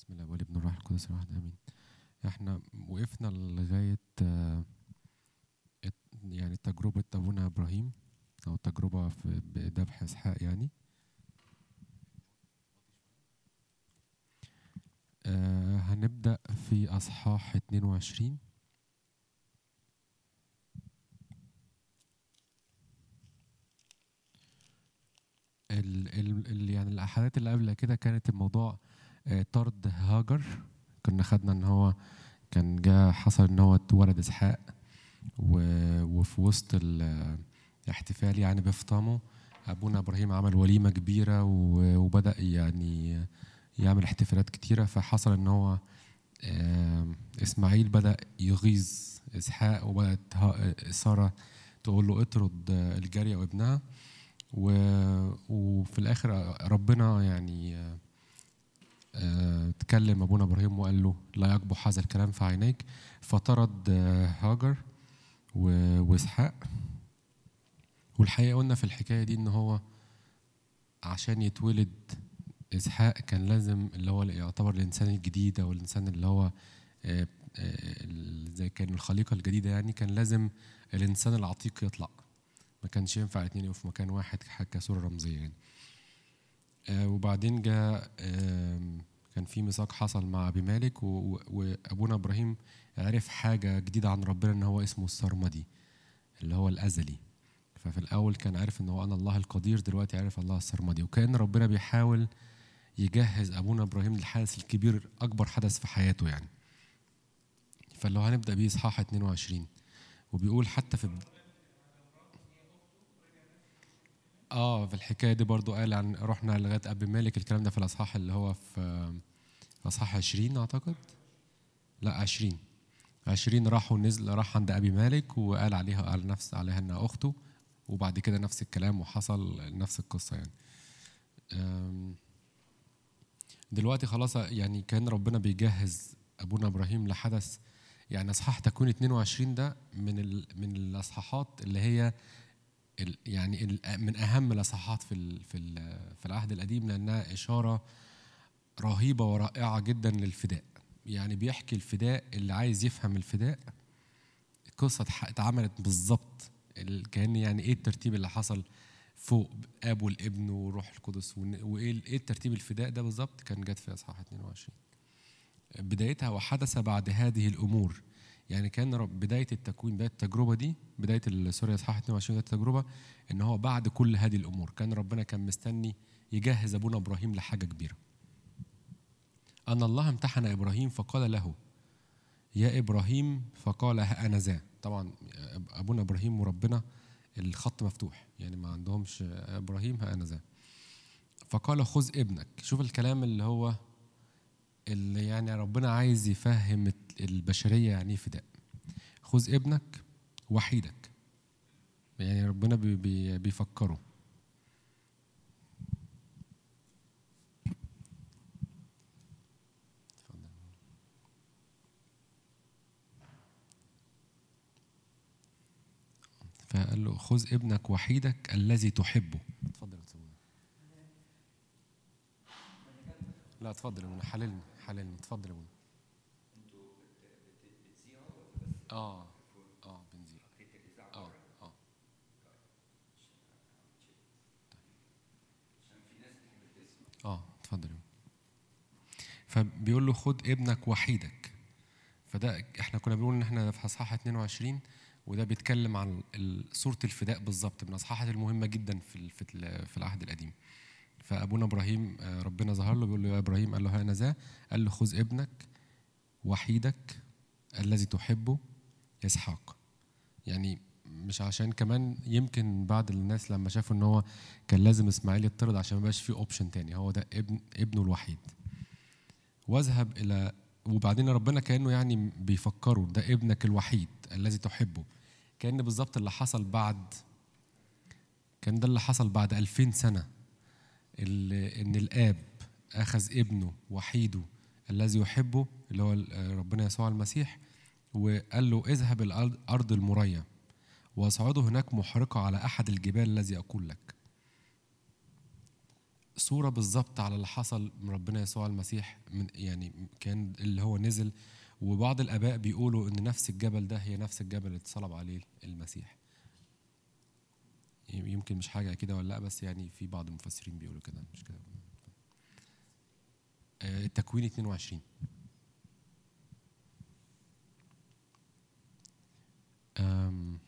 بسم الله والابن الروح القدس الواحد امين احنا وقفنا لغايه آه، ات- يعني تجربه ابونا ابراهيم او تجربه في بذبح اسحاق يعني آه، هنبدا في اصحاح 22 ال ال ال يعني الاحاديث اللي قبل كده كانت الموضوع آه، طرد هاجر كنا خدنا ان هو كان جاء حصل ان هو اتولد اسحاق و- وفي وسط ال- الاحتفال يعني بفطامه ابونا ابراهيم عمل وليمه كبيره و- وبدا يعني يعمل احتفالات كتيره فحصل ان هو آم، اسماعيل بدا يغيظ اسحاق وبدات ها- ساره تقول له اطرد الجاريه وابنها و- وفي الاخر ربنا يعني آه، آه، تكلم ابونا ابراهيم وقال له لا يقبح هذا الكلام في عينيك فطرد آه، هاجر و- واسحاق والحقيقه قلنا في الحكايه دي ان هو عشان يتولد اسحاق كان لازم اللي هو يعتبر الانسان الجديد او الانسان اللي هو آه، آه، ال- زي كان الخليقه الجديده يعني كان لازم الانسان العتيق يطلع ما كانش ينفع اتنين يقفوا في مكان واحد كصوره رمزيه يعني آه، وبعدين جاء آم، كان في ميثاق حصل مع ابي مالك و- و- وابونا ابراهيم عرف حاجه جديده عن ربنا ان هو اسمه السرمدي اللي هو الازلي ففي الاول كان عارف ان هو انا الله القدير دلوقتي عارف الله السرمدي وكان ربنا بيحاول يجهز ابونا ابراهيم للحدث الكبير اكبر حدث في حياته يعني فاللي هو هنبدا بيه اصحاح 22 وبيقول حتى في بد... اه في الحكايه دي برضو قال عن رحنا لغايه ابي مالك الكلام ده في الاصحاح اللي هو في في اصحاح 20 اعتقد لا 20 20 راحوا نزل راح عند ابي مالك وقال عليها قال نفس عليها انها اخته وبعد كده نفس الكلام وحصل نفس القصه يعني أم، دلوقتي خلاص يعني كان ربنا بيجهز ابونا ابراهيم لحدث يعني اصحاح تكوين 22 ده من ال من الاصحاحات اللي هي ال يعني ال من اهم الاصحاحات في ال في ال في العهد القديم لانها اشاره رهيبه ورائعه جدا للفداء يعني بيحكي الفداء اللي عايز يفهم الفداء قصه اتح- اتعملت بالظبط ال- كان يعني ايه الترتيب اللي حصل فوق اب والابن والروح القدس ون- وايه ال- ايه الترتيب الفداء ده بالظبط كان جت في اصحاح 22 بدايتها وحدث بعد هذه الامور يعني كان رب- بدايه التكوين بدايه التجربه دي بدايه ال- سوري اصحاح 22 بدايه التجربه ان هو بعد كل هذه الامور كان ربنا كان مستني يجهز ابونا ابراهيم لحاجه كبيره ان الله امتحن ابراهيم فقال له يا ابراهيم فقال ها انا ذا طبعا ابونا ابراهيم وربنا الخط مفتوح يعني ما عندهمش ابراهيم ها انا ذا فقال خذ ابنك شوف الكلام اللي هو اللي يعني ربنا عايز يفهم البشريه يعني ايه فداء خذ ابنك وحيدك يعني ربنا بي بي بيفكره اتفضل. فقال له خذ ابنك وحيدك الذي تحبه اتفضل يا أستاذ منى. لا اتفضل يا منى حللني حللني اتفضل يا منى اه اه بنزين اه اه اه اتفضل يا منى. فبيقول له خد ابنك وحيدك فده احنا كنا بنقول ان احنا في اصحاح 22 وده بيتكلم عن ال- صوره الفداء بالظبط من الاصحاحات المهمه جدا في ال- في ال- في العهد القديم فابونا ابراهيم آه، ربنا ظهر له بيقول له يا ابراهيم قال له ها انا ذا قال له خذ ابنك وحيدك الذي تحبه اسحاق يعني مش عشان كمان يمكن بعض الناس لما شافوا ان هو كان لازم اسماعيل يطرد عشان ما يبقاش فيه اوبشن تاني هو ده ابن ابنه الوحيد واذهب الى وبعدين ربنا كانه يعني بيفكروا ده ابنك الوحيد الذي تحبه كان بالظبط اللي حصل بعد كان ده اللي حصل بعد ألفين سنة اللي ان الاب اخذ ابنه وحيده الذي يحبه اللي هو ربنا يسوع المسيح وقال له اذهب الى ارض المريا واصعده هناك محرقه على احد الجبال الذي اقول لك صورة بالظبط على اللي حصل من ربنا يسوع المسيح من يعني كان اللي هو نزل وبعض الآباء بيقولوا إن نفس الجبل ده هي نفس الجبل اللي اتصلب عليه المسيح يمكن مش حاجة كده ولا لا بس يعني في بعض المفسرين بيقولوا كده مش كده آه، التكوين 22 أم،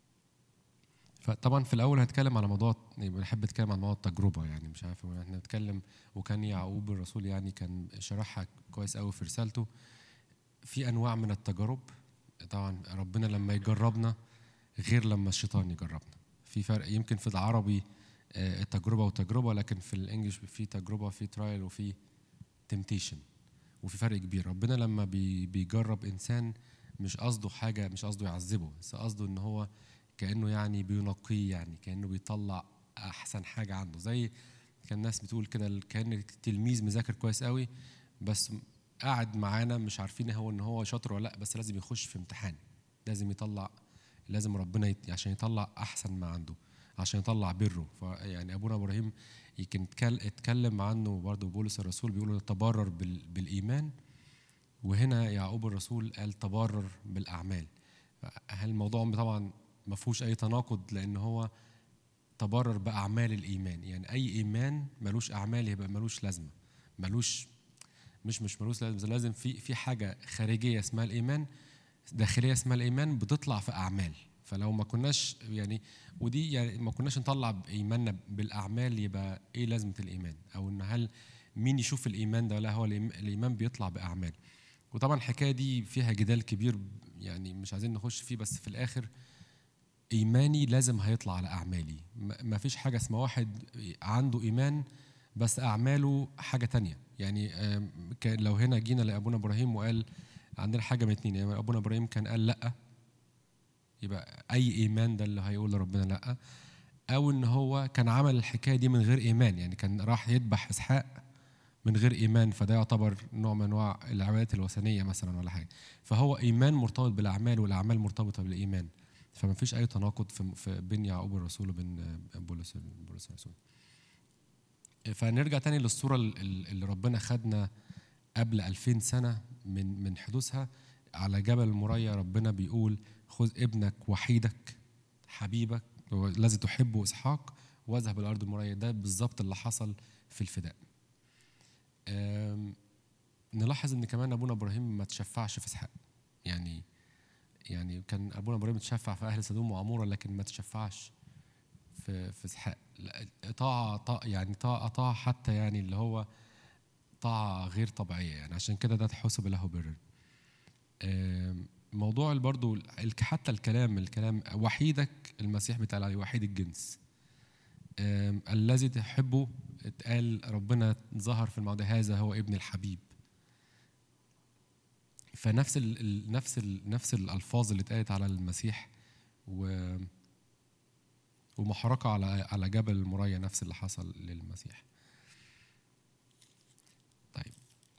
فطبعا في الاول هنتكلم على موضوع يعني بنحب نتكلم عن موضوع التجربه يعني مش عارف هو احنا نتكلم وكان يعقوب الرسول يعني كان شرحها كويس قوي في رسالته في انواع من التجارب طبعا ربنا لما يجربنا غير لما الشيطان يجربنا في فرق يمكن في العربي آه، التجربه وتجربه لكن في الانجليش في تجربه في ترايل وفي تمتيشن وفي فرق كبير ربنا لما بي بيجرب انسان مش قصده حاجه مش قصده يعذبه بس قصده ان هو كانه يعني بينقيه يعني كانه بيطلع احسن حاجه عنده زي كان الناس بتقول كده كان التلميذ مذاكر كويس قوي بس قاعد معانا مش عارفين هو ان هو شاطر ولا لا بس لازم يخش في امتحان لازم يطلع لازم ربنا يت... عشان يطلع احسن ما عنده عشان يطلع بره فيعني ابونا ابراهيم يمكن اتكل- اتكلم عنه برضه بولس الرسول بيقول تبرر بال... بالايمان وهنا يعقوب الرسول قال تبرر بالاعمال هل الموضوع طبعا ما فيهوش اي تناقض لان هو تبرر باعمال الايمان يعني اي ايمان ملوش اعمال يبقى ملوش لازمه ملوش مش مش ملوش لازمه لازم في في حاجه خارجيه اسمها الايمان داخليه اسمها الايمان بتطلع في اعمال فلو ما كناش يعني ودي يعني ما كناش نطلع ايماننا بالاعمال يبقى ايه لازمه الايمان او ان هل مين يشوف الايمان ده ولا هو الإيم- الايمان بيطلع باعمال وطبعا الحكايه دي فيها جدال كبير يعني مش عايزين نخش فيه بس في الاخر ايماني لازم هيطلع على اعمالي ما ما فيش حاجه اسمها واحد عنده ايمان بس اعماله حاجه تانية يعني آم، كان لو هنا جينا لابونا ابراهيم وقال عندنا حاجه من اتنين يعني ابونا ابراهيم كان قال لا يبقى اي ايمان ده اللي هيقول لربنا لا او ان هو كان عمل الحكايه دي من غير ايمان يعني كان راح يذبح اسحاق من غير ايمان فده يعتبر نوع من انواع العبادات الوثنيه مثلا ولا حاجه فهو ايمان مرتبط بالاعمال والاعمال مرتبطه بالايمان فما فيش اي تناقض في في بين يعقوب الرسول وبين آه، بولس بولس الرسول فنرجع تاني للصوره ال- ال- اللي ربنا خدنا قبل 2000 سنه من من حدوثها على جبل المريا ربنا بيقول خذ ابنك وحيدك حبيبك الذي تحبه اسحاق واذهب الى ارض المريا ده بالظبط اللي حصل في الفداء آم، نلاحظ ان كمان ابونا ابراهيم ما تشفعش في اسحاق يعني يعني كان ابونا ابراهيم تشفع في اهل سدوم وعموره لكن ما تشفعش في في اسحاق لا، طاعه طاعة يعني طاعه طاعه حتى يعني اللي هو طاعه غير طبيعيه يعني عشان كده ده تحسب له برا آم، موضوع برضو ال- حتى الكلام الكلام وحيدك المسيح بيتقال عليه وحيد الجنس آم، الذي تحبه اتقال ربنا ظهر في الموضوع هذا هو ابن الحبيب فنفس ال ال- نفس ال نفس الالفاظ اللي اتقالت على المسيح و ومحرقه على على جبل المريا نفس اللي حصل للمسيح طيب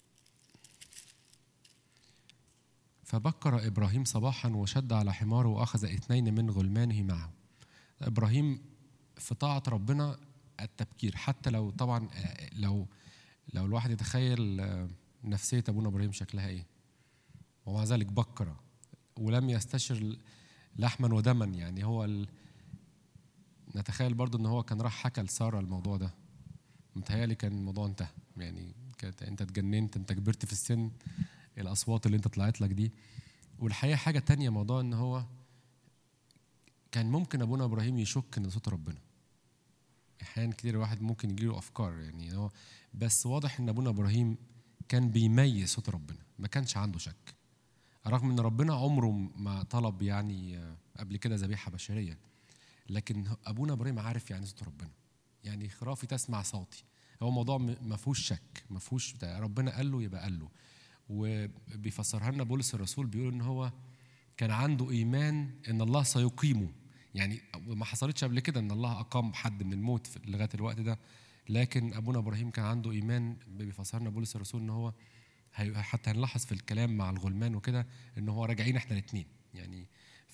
فبكر ابراهيم صباحا وشد على حماره واخذ اثنين من غلمانه معه ابراهيم في طاعه ربنا التبكير حتى لو طبعا آه، لو لو الواحد يتخيل آه، نفسيه ابونا ابراهيم شكلها ايه ومع ذلك بكر ولم يستشر لحما ودما يعني هو ال... نتخيل برضو ان هو كان راح حكى لساره الموضوع ده متهيألي كان الموضوع انتهى يعني كانت انت اتجننت انت كبرت في السن الاصوات اللي انت طلعت لك دي والحقيقه حاجه تانية موضوع ان هو كان ممكن ابونا ابراهيم يشك ان ده صوت ربنا احيانا كتير الواحد ممكن يجيله افكار يعني هو بس واضح ان ابونا ابراهيم كان بيميز صوت ربنا ما كانش عنده شك رغم ان ربنا عمره ما طلب يعني آه، قبل كده ذبيحه بشريه لكن ابونا ابراهيم عارف يعني صوت ربنا يعني خرافي تسمع صوتي هو موضوع م- ما فيهوش شك ما فيهوش بتاع. ربنا قال له يبقى قال له وبيفسرها لنا بولس الرسول بيقول ان هو كان عنده ايمان ان الله سيقيمه يعني ما حصلتش قبل كده ان الله اقام حد من الموت في- لغايه الوقت ده لكن ابونا ابراهيم كان عنده ايمان بيفسر لنا بولس الرسول ان هو هي- حتى هنلاحظ في الكلام مع الغلمان وكده ان هو راجعين احنا الاثنين يعني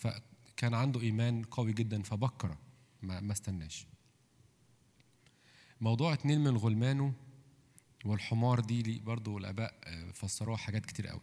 فكان عنده ايمان قوي جدا فبكر ما, ما استناش موضوع اتنين من غلمانه والحمار دي لي- برضو الآباء آه، فسروها حاجات كتير قوي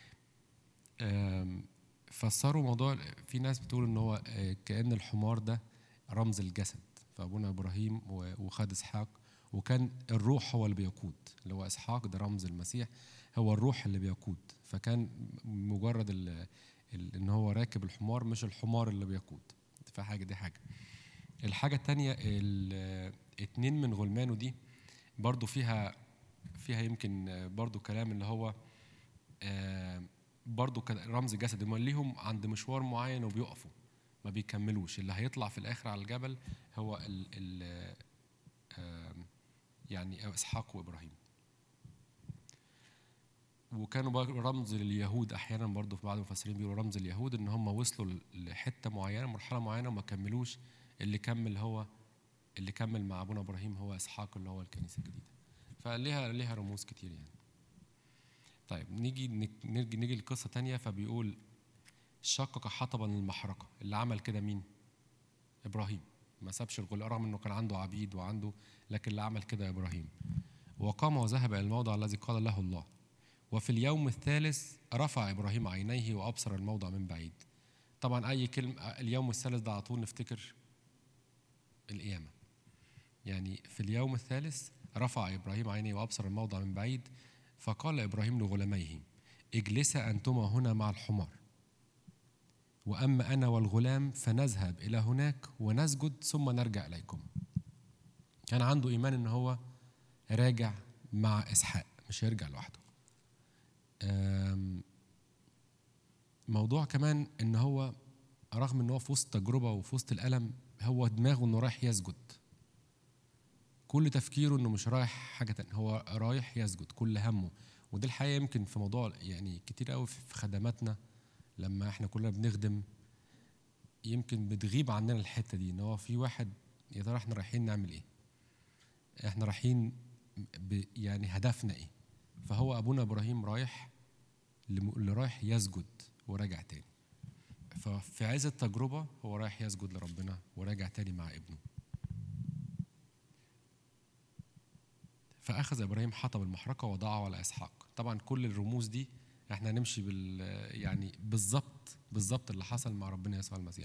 آم، فسروا موضوع في ناس بتقول ان هو آه، كأن الحمار ده رمز الجسد فأبونا إبراهيم و- وخد إسحاق وكان الروح هو اللي بيقود اللي هو إسحاق ده رمز المسيح هو الروح اللي بيقود فكان مجرد ال ال ان هو راكب الحمار مش الحمار اللي بيقود فحاجة دي حاجة الحاجة التانية ال- اتنين من غلمانه دي برضو فيها فيها يمكن آه، برضو كلام اللي هو آه، برضو كان رمز جسد هم ليهم عند مشوار معين وبيقفوا ما بيكملوش اللي هيطلع في الاخر على الجبل هو ال ال آه، يعني اسحاق وابراهيم وكانوا بقى رمز لليهود احيانا برضو في بعض المفسرين بيقولوا رمز اليهود ان هم وصلوا لحته معينه مرحله معينه وما كملوش اللي كمل هو اللي كمل مع ابونا ابراهيم هو اسحاق اللي هو الكنيسه الجديده فليها ليها رموز كتير يعني طيب نيجي نك- نيجي نيجي لقصه تانية فبيقول شقق حطبا للمحرقه اللي عمل كده مين ابراهيم ما سابش الغلاء رغم انه كان عنده عبيد وعنده لكن اللي عمل كده ابراهيم وقام وذهب الى الموضع الذي قال له الله وفي اليوم الثالث رفع ابراهيم عينيه وابصر الموضع من بعيد طبعا اي كلمه اليوم الثالث ده على طول نفتكر القيامه يعني في اليوم الثالث رفع ابراهيم عينيه وابصر الموضع من بعيد فقال ابراهيم لغلاميه اجلسا انتما هنا مع الحمار واما انا والغلام فنذهب الى هناك ونسجد ثم نرجع اليكم كان عنده ايمان ان هو راجع مع اسحاق مش هيرجع لوحده أم، موضوع كمان ان هو رغم ان هو في وسط تجربه وفي وسط الالم هو دماغه انه رايح يسجد كل تفكيره انه مش رايح حاجه تانية هو رايح يسجد كل همه ودي الحقيقه يمكن في موضوع يعني كتير قوي في خدماتنا لما احنا كلنا بنخدم يمكن بتغيب عننا الحته دي ان هو في واحد يا ترى احنا رايحين نعمل ايه؟ احنا رايحين ب يعني هدفنا ايه؟ فهو ابونا ابراهيم رايح لم- اللي رايح يسجد وراجع تاني ففي عز التجربه هو رايح يسجد لربنا وراجع تاني مع ابنه فاخذ ابراهيم حطب المحرقه وضعه على اسحاق طبعا كل الرموز دي احنا هنمشي بال يعني بالظبط بالظبط اللي حصل مع ربنا يسوع المسيح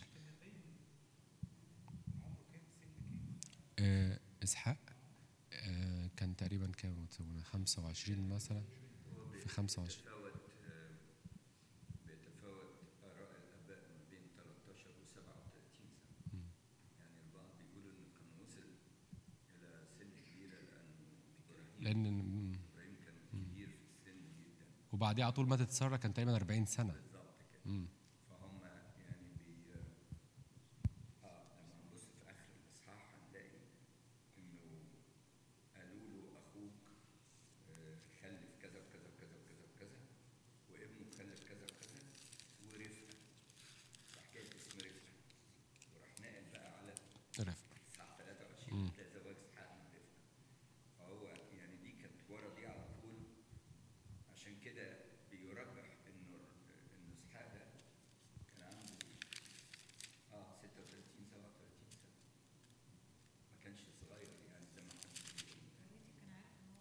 آه، اسحاق آه، كان تقريبا كام 25 مثلا في 25 بيتفاوت آه، بيتفاوت آراء الآباء ما بين 13 و 37 سنة. يعني البعض بيقولوا إنه كان وصل إلى سن كبيرة لأن إبراهيم لان إبراهيم كان كبير في السن جدا وبعديه على طول ماتت ساره كان تقريبا 40 سنه بالظبط كده. مم. فهم يعني بي اه لما نبص في آخر الإصحاح هنلاقي إنه قالوا له أخوك آه، خلف كذا وكذا وكذا وكذا وكذا وابنه خلف كذا وكذا ورفقة وحكاية اسم رفقة وراح ناقل بقى على رفق الساعة 23 تلاقي زواج إسحاق من رفقة فهو يعني دي كانت ورا دي على طول عشان كده بيرجح إنه إنه إسحاق ده كان عنده اه 36 37 سنة ما كانش صغير يعني زي ما احنا بنقول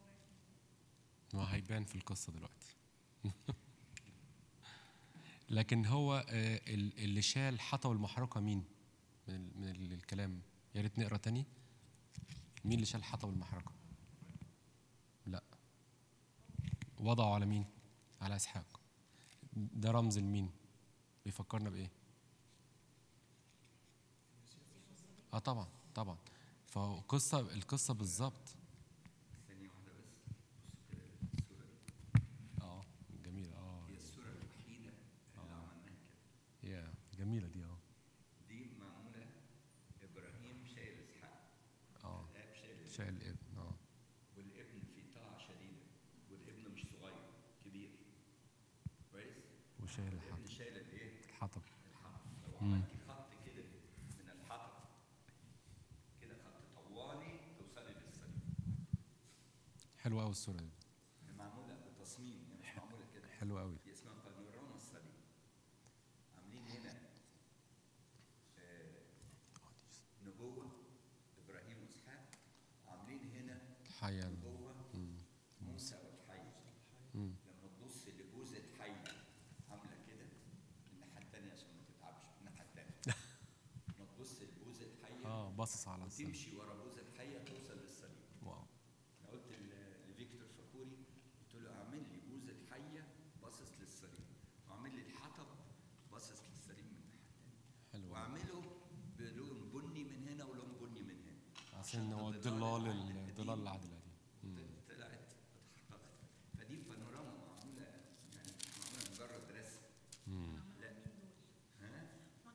ما هيبان في القصه دلوقتي لكن هو آه، ال- اللي شال حطب المحرقه مين من ال- من ال- الكلام يا ريت نقرا تاني مين اللي شال حطب المحرقه لا وضعه على مين على اسحاق ده رمز لمين بيفكرنا بايه اه طبعا طبعا فقصه القصه بالظبط ثانية واحدة بس بص كده الصورة دي اه جميله اه هي الصورة الوحيدة اللي عملناها كده يا جميله دي اه دي معمولة إبراهيم شايل إسحاق اه الآب شايل الابن شايل الابن اه والابن في طاعة شديدة والابن مش صغير كبير كويس وشايل الابن الحطب شايل الايه؟ الحطب الحطب لو عملتي خط كده من الحطب كده خط طوالي توصلي للصليب حلوه قوي الصوره دي هي معمولة بتصميم يعني مش معمولة كده حلوه قوي هي اسمها بانوراما الصليب عاملين هنا آه، نبوة إبراهيم وإسحاق وعاملين هنا حيا جوه موسى والحي لما تبص لجوزة حية عاملة كده الناحية التانية عشان ما تتعبش الناحية التانية ما تبص لجوزة حية اه باصص على السماء وتمشي ورا جوزة حية توصل للصليب واو انا قلت ل- لفيكتور فاكوري قلت له اعمل لي جوزة حية باصص للصليب واعمل لي الحطب باصص للصليب من الناحية التانية حلو أوي. واعمله بلون بني من هنا ولون بني من هنا عشان هو الضلال الضلال العادلة دي طلعت اتحققت فدي بانوراما معموله يعني معموله مجرد رسم لا ها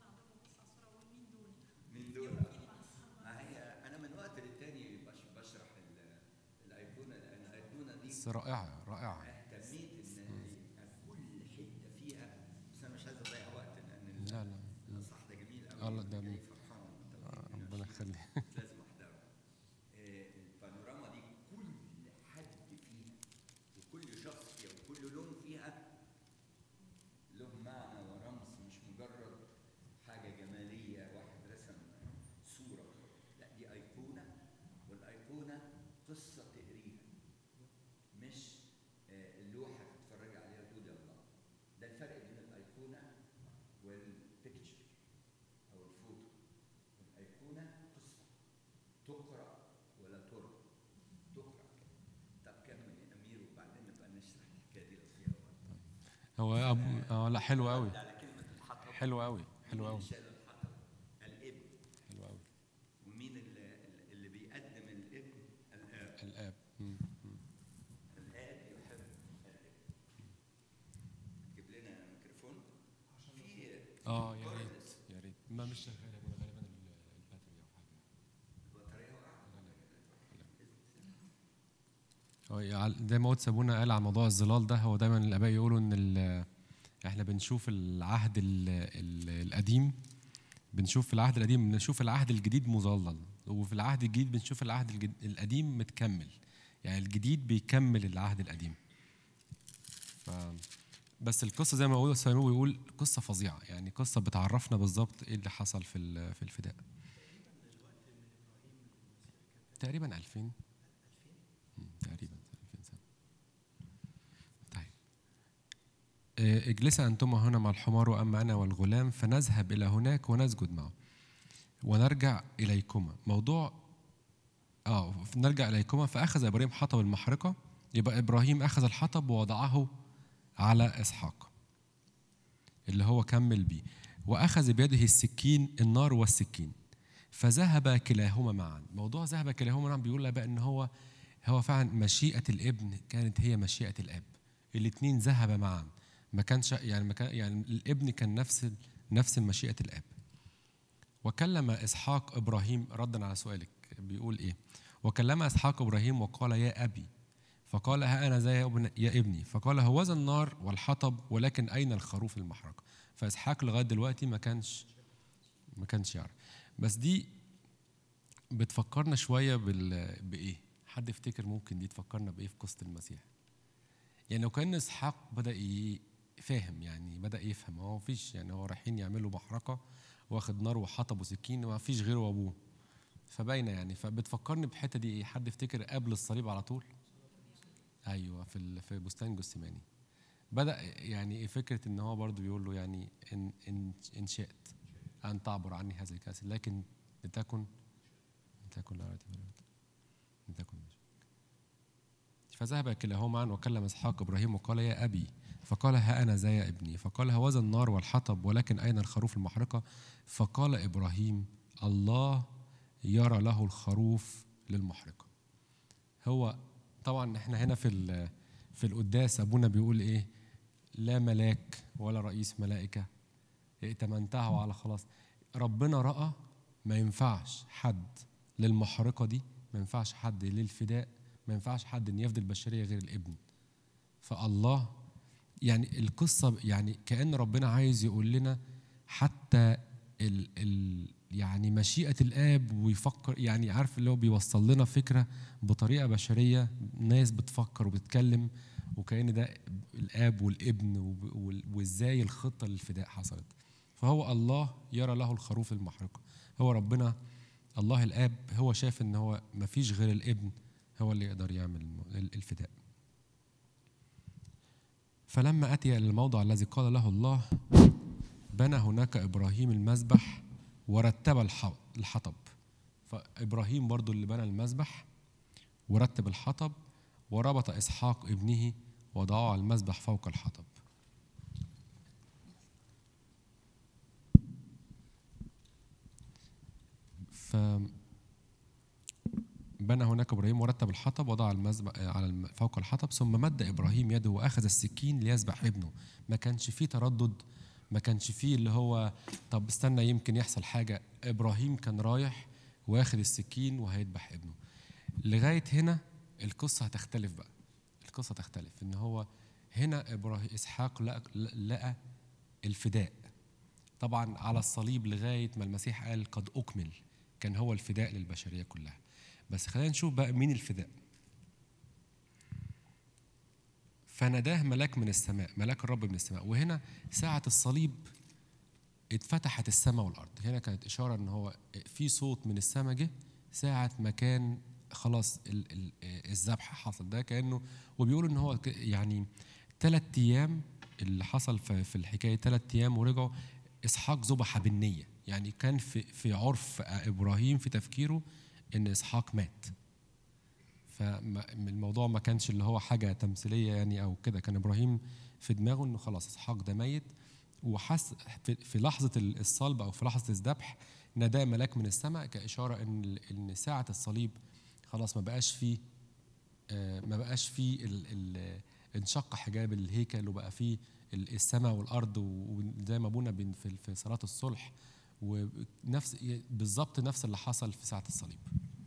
مين دول ما هي انا من وقت للتاني بش- بشرح ال- الايقونه لان الايقونه دي بس رائعة رائعة اهتميت ان يبقى كل حته فيها بس انا مش عايز اضيع وقت لان ال- لا لا الاصح ده جميل قوي الله ده جاي مين؟ فرحان وانت آه، بتدينا ربنا شيء. يخليك لازم احضره آه، البانوراما دي كل حد فيها وكل شخص فيها وكل لون فيها له معنى ورمز مش مجرد حاجة جمالية واحد رسم صورة لا دي أيقونة والأيقونة قصة تقريها مش آه، اللوحة تتفرج عليها وتقول يا الله ده الفرق بين الأيقونة والبيكتشر أو الفوتو الأيقونة قصة تقرأ ولا ترى تقرأ طب كمل يا أمير وبعدين نبقى نشرح الحكاية دي لو فيها وقت هو أب... اه لا حلو قوي على كلمة الحطب حلو قوي حلو مين قوي اللي شال الحطب الابن حلو قوي ومين اللي, اللي بيقدم الابن الاب الاب مم. مم. الاب يحب الابن جيب لنا ميكروفون في اه يا ريت كورلس. يا ريت ما مش شغالة غالبا ال- الباتري او حاجة البطارية وقعت هو يع- زي ما قلت سابونا قال على موضوع الظلال ده هو دايما الاباء يقولوا ان ال- احنا بنشوف العهد ال ال القديم بنشوف في العهد القديم بنشوف العهد الجديد مظلل وفي العهد الجديد بنشوف العهد الجد- القديم متكمل يعني الجديد بيكمل العهد القديم ف بس القصه زي ما بقول سامو بيقول قصه فظيعه يعني قصه بتعرفنا بالظبط ايه اللي حصل في ال- في الفداء تقريبا 2000 مم، تقريبا 2000 سنه طيب آه، اجلسا انتما هنا مع الحمار واما انا والغلام فنذهب الى هناك ونسجد معه ونرجع اليكما موضوع اه نرجع اليكما فاخذ ابراهيم حطب المحرقه يبقى ابراهيم اخذ الحطب ووضعه على اسحاق اللي هو كمل بيه واخذ بيده السكين النار والسكين فذهب كلاهما معا موضوع ذهب كلاهما معا بيقول بقى ان هو هو فعلا مشيئه الابن كانت هي مشيئه الاب الاثنين ذهبا معا ما كانش يعني ما كان يعني الابن كان نفس نفس مشيئه الاب وكلم اسحاق ابراهيم ردا على سؤالك بيقول ايه وكلم اسحاق ابراهيم وقال يا ابي فقال ها انا ذا يا ابن- يا ابني فقال هوذا النار والحطب ولكن اين الخروف المحرقه فاسحاق لغايه دلوقتي ما كانش ما كانش يعرف بس دي بتفكرنا شويه بال بايه حد يفتكر ممكن دي تفكرنا بايه في قصه المسيح يعني لو كان اسحاق بدا ي- فاهم يعني بدا يفهم هو مفيش يعني هو رايحين يعملوا محرقه واخد نار وحطب وسكين وما فيش غيره ابوه فباينه يعني فبتفكرني بحته دي ايه حد يفتكر قبل الصليب على طول ايوه في ال- في بستان جثماني بدا يعني إيه فكره ان هو برضو بيقول له يعني ان ان ان شئت ان تعبر عني هذا الكاس لكن لتكن لتكن لا رأيت ولا رأيت. لتكن ماشي. فذهب كلاهما معا وكلم اسحاق ابراهيم وقال يا ابي فقال ها انا ذا يا ابني فقال هوذا النار والحطب ولكن اين الخروف المحرقه فقال ابراهيم الله يرى له الخروف للمحرقه هو طبعا احنا هنا في ال- في القداس ابونا بيقول ايه لا ملاك ولا رئيس ملائكه ائتمنته على خلاص ربنا راى ما ينفعش حد للمحرقه دي ما ينفعش حد للفداء ما ينفعش حد ان يفدي البشريه غير الابن فالله يعني القصه يعني كان ربنا عايز يقول لنا حتى ال ال يعني مشيئه الاب ويفكر يعني عارف اللي هو بيوصل لنا فكره بطريقه بشريه ناس بتفكر وبتتكلم وكأن ده الاب والابن وب- وال- وازاي الخطه للفداء حصلت فهو الله يرى له الخروف المحرقه هو ربنا الله الاب هو شايف ان هو ما فيش غير الابن هو اللي يقدر يعمل الم- ال- الفداء فلما أتي إلى الموضع الذي قال له الله بنى هناك إبراهيم المذبح ورتب الح- الحطب فإبراهيم برضو اللي بنى المذبح ورتب الحطب وربط إسحاق ابنه وضعه على المذبح فوق الحطب ف بنى هناك ابراهيم ورتب الحطب وضع المذبح على الم- فوق الحطب ثم مد ابراهيم يده واخذ السكين ليذبح ابنه ما كانش فيه تردد ما كانش فيه اللي هو طب استنى يمكن يحصل حاجه ابراهيم كان رايح واخد السكين وهيذبح ابنه لغايه هنا القصه هتختلف بقى القصه تختلف ان هو هنا ابراهيم اسحاق لقى, لقى الفداء طبعا على الصليب لغايه ما المسيح قال قد اكمل كان هو الفداء للبشريه كلها بس خلينا نشوف بقى مين الفداء فناداه ملاك من السماء ملاك الرب من السماء وهنا ساعة الصليب اتفتحت السماء والأرض هنا كانت إشارة إن هو في صوت من السماء جه ساعة ما كان خلاص ال- ال- الذبح حصل ده كأنه وبيقولوا إن هو ك- يعني ثلاث أيام اللي حصل في في الحكاية ثلاث أيام ورجعوا إسحاق ذبح بالنية يعني كان في في عرف إبراهيم في تفكيره إن إسحاق مات فالموضوع ما كانش اللي هو حاجة تمثيلية يعني أو كده كان إبراهيم في دماغه إنه خلاص إسحاق ده ميت وحس في- في لحظة الصلب أو في لحظة الذبح ناداه ملاك من السماء كإشارة إن إن ساعة الصليب خلاص ما بقاش فيه آه، ما بقاش فيه ال- ال- انشق حجاب الهيكل وبقى فيه ال- السماء والأرض وزي ما أبونا بين- في في صلاة الصلح ونفس بالظبط نفس اللي حصل في ساعة الصليب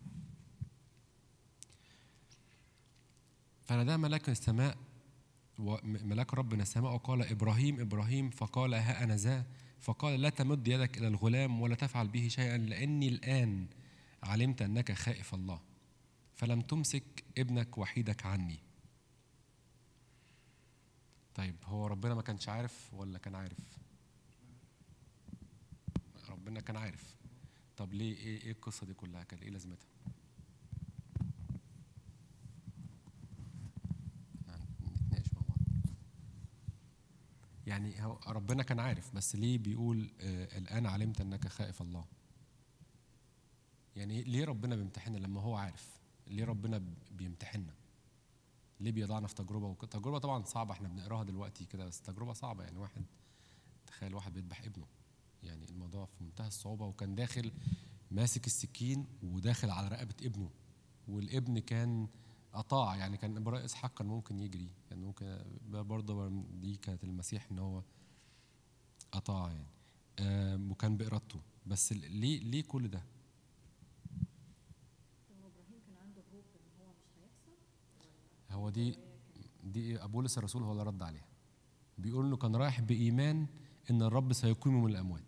فنادى ملاك من السماء وملاك رب من السماء وقال إبراهيم إبراهيم فقال ها أنا ذا فقال لا تمد يدك إلى الغلام ولا تفعل به شيئا لأني الآن علمت أنك خائف الله فلم تمسك ابنك وحيدك عني طيب هو ربنا ما كانش عارف ولا كان عارف ربنا كان عارف طب ليه ايه ايه القصه دي كلها كان ايه لازمتها نتناقش مع بعض يعني هو ربنا كان عارف بس ليه بيقول آه الان علمت انك خائف الله يعني ليه ربنا بيمتحننا لما هو عارف ليه ربنا بيمتحننا ليه بيضعنا في تجربه وك... تجربه طبعا صعبه احنا بنقراها دلوقتي كده بس تجربه صعبه يعني واحد تخيل واحد بيذبح ابنه يعني الموضوع في منتهى الصعوبه وكان داخل ماسك السكين وداخل على رقبه ابنه والابن كان اطاع يعني كان ابراهيم اسحاق كان ممكن يجري كان ممكن برضه دي كانت المسيح ان هو اطاع يعني آم، وكان بارادته بس ال- ليه ليه كل ده؟ هو ابراهيم كان عنده هوب ان هو مش هيحصل هو دي دي بولس الرسول هو اللي رد عليها بيقول انه كان رايح بايمان ان الرب سيقيمه من الاموات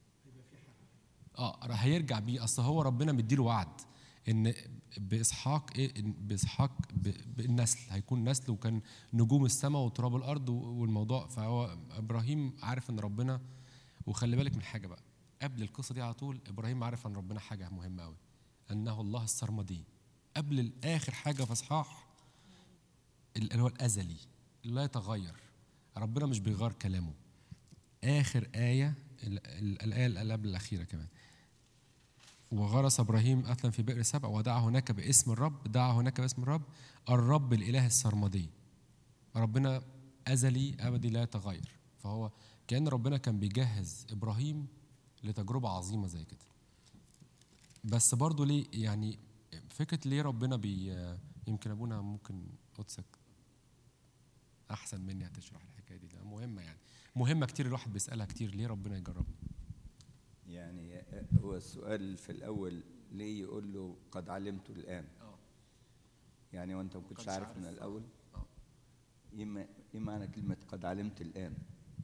اه راح هيرجع بيه اصل هو ربنا مديله وعد ان باسحاق ايه إن باسحاق ب- بالنسل هيكون نسل وكان نجوم السماء وتراب الارض و- والموضوع فهو ابراهيم عارف ان ربنا وخلي بالك من حاجه بقى قبل القصه دي على طول ابراهيم عارف عن ربنا حاجه مهمه قوي انه الله السرمدي قبل اخر حاجه في اصحاح اللي هو الازلي لا يتغير ربنا مش بيغير كلامه اخر ايه ال- ال- الايه اللي قبل الاخيره كمان وغرس ابراهيم اثلا في بئر سبع ودعا هناك باسم الرب دعا هناك باسم الرب الرب الاله السرمدي ربنا ازلي ابدي لا يتغير فهو كان ربنا كان بيجهز ابراهيم لتجربه عظيمه زي كده بس برضه ليه يعني فكره ليه ربنا بي يمكن ابونا ممكن قدسك احسن مني هتشرح الحكايه دي لا مهمه يعني مهمه كتير الواحد بيسالها كتير ليه ربنا يجربنا يعني هو السؤال في الأول ليه يقول له قد علمت الآن اه يعني وأنت ما كنتش كنتش عارف عارف. من الأول اه إيه ما- إيه معنى كلمة قد علمت الآن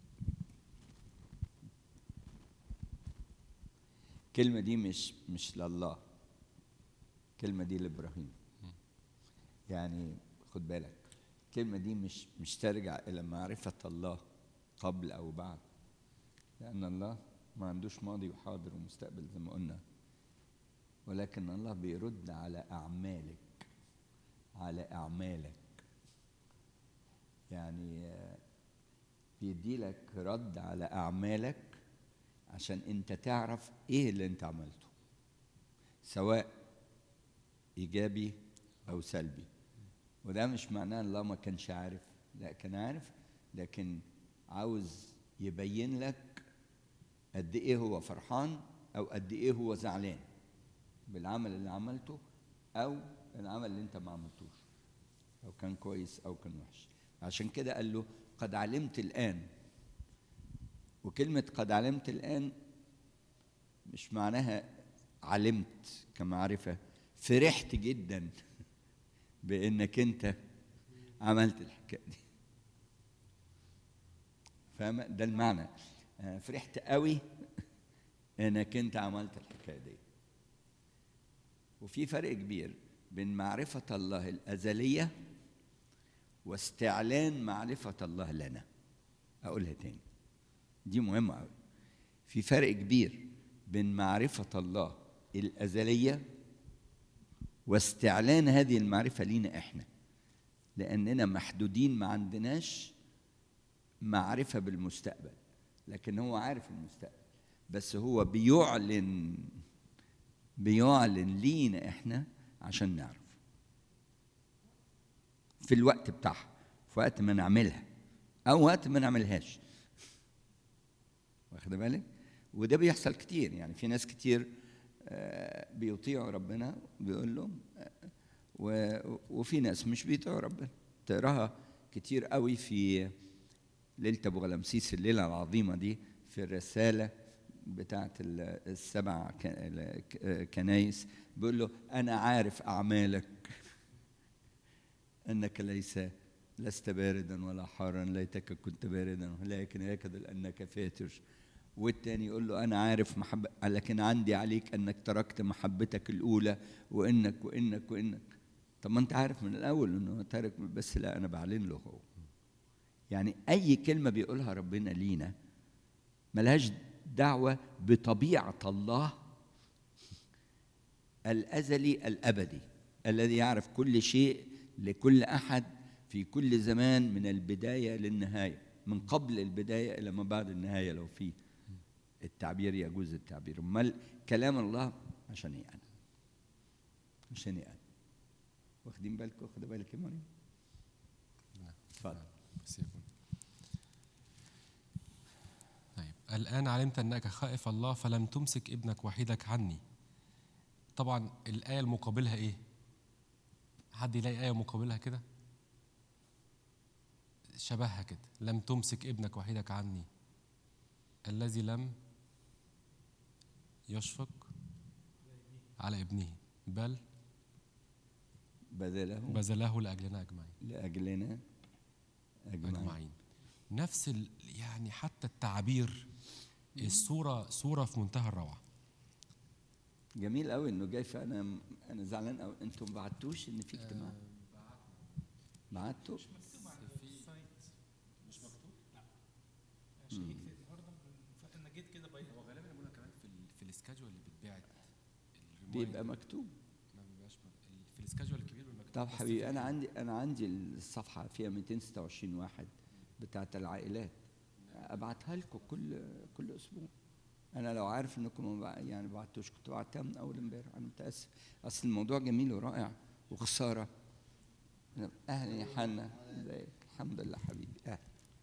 الكلمة دي مش مش لله الكلمة دي لإبراهيم يعني خد بالك الكلمة دي مش مش ترجع إلى معرفة الله قبل أو بعد لأن الله ما عندوش ماضي وحاضر ومستقبل زي ما قلنا ولكن الله بيرد على أعمالك على اعمالك يعني آه، بيديلك رد على اعمالك عشان انت تعرف ايه اللي انت عملته سواء ايجابي او سلبي وده مش معناه ان الله ما كانش عارف لا كان عارف لكن عاوز يبين لك قد ايه هو فرحان او قد ايه هو زعلان بالعمل اللي عملته او العمل اللي انت ما عملتوش او كان كويس او كان وحش عشان كده قال له قد علمت الان وكلمه قد علمت الان مش معناها علمت كمعرفه فرحت جدا بانك انت عملت الحكايه دي فاهم ده المعنى آه، فرحت قوي انك انت عملت الحكايه دي وفي فرق كبير بين معرفه الله الازليه واستعلان معرفه الله لنا اقولها تاني دي مهمه قوي في فرق كبير بين معرفه الله الازليه واستعلان هذه المعرفه لينا احنا لاننا محدودين ما عندناش معرفه بالمستقبل لكن هو عارف المستقبل بس هو بيعلن بيعلن لينا احنا عشان نعرف في الوقت بتاعها في وقت ما نعملها او وقت ما نعملهاش واخد بالك وده بيحصل كتير يعني في ناس كتير آه، بيطيعوا ربنا بيقول لهم آه، و- وفي ناس مش بيطيعوا ربنا تقراها كتير قوي في ليله ابو غلمسيس الليله العظيمه دي في الرساله بتاعت ال- السبع ك- ال- ك- كنايس بيقول له انا عارف اعمالك انك ليس لست باردا ولا حارا ليتك كنت باردا ولكن يكاد انك فاتر والتاني يقول له انا عارف محبة لكن عندي عليك انك تركت محبتك الاولى وانك وانك وانك طب ما انت عارف من الاول انه تارك بس لا انا بعلن له هو يعني اي كلمه بيقولها ربنا لينا ملهاش دعوه بطبيعه الله الازلي الابدي الذي يعرف كل شيء لكل احد في كل زمان من البدايه للنهايه من قبل البدايه الى ما بعد النهايه لو في التعبير يجوز التعبير امال كلام الله عشان ايه انا عشان ايه انا واخدين بالكم واخد بالك يا مريم اتفضل بس يكون. طيب الآن علمت أنك خائف الله فلم تمسك ابنك وحيدك عني طبعا الآية المقابلها إيه؟ حد يلاقي آية مقابلها كده؟ شبهها كده لم تمسك ابنك وحيدك عني الذي لم يشفق على ابنه بل بذله بذله لأجلنا أجمعين لاجلنا اجمعين أجمعين نفس ال... يعني حتى التعبير الصورة صورة في منتهى الروعة جميل قوي انه جاي فانا انا زعلان قوي انتم ما بعتوش ان في اجتماع بعتوا انا جيت كده بقى هو غالبا بيقولوا كمان في ال... في السكادجول اللي بيتباعت بيبقى مكتوب ما بيبقاش م- في السكادجول الكبير والمكتوب طب بس حبيبي في- انا عندي انا عندي الصفحه فيها 226 واحد بتاعت العائلات ابعتها لكم كل كل اسبوع انا لو عارف انكم ما بع- يعني بعتوش كنت بعتها من اول امبارح انا متاسف اصل الموضوع جميل ورائع وخساره اهلا يا حنا ازيك الحمد لله حبيبي اهلا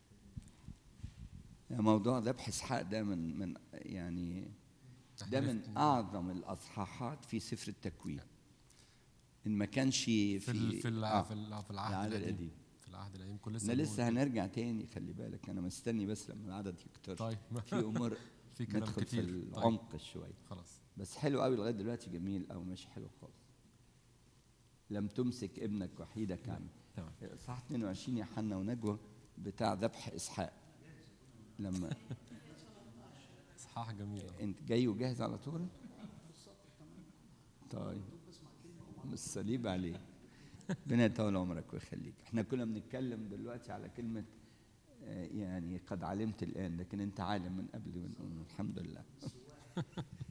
يا موضوع ذبح اسحاق ده من من يعني ده من عرفت إن- اعظم الاصحاحات في سفر التكوين ان ما كانش في في ال... في, ال... آه، في, ال... في العهد العهد القديم القديم. في العهد القديم كل احنا لسه هنرجع تاني خلي بالك انا مستني بس لما العدد يكتر طيب في امور في كلام ندخل في كتير. طيب. العمق شويه خلاص بس حلو قوي لغايه دلوقتي جميل او ماشي حلو خالص لم تمسك ابنك وحيدك عني تمام صح 22 يا حنا ونجوى بتاع ذبح اسحاق لما اصحاح جميل أهو. انت جاي وجاهز على طول طيب بالصليب عليه ربنا يطول عمرك ويخليك احنا كنا بنتكلم دلوقتي على كلمة آه، يعني قد علمت الآن لكن أنت عالم من قبل ونقول الحمد لله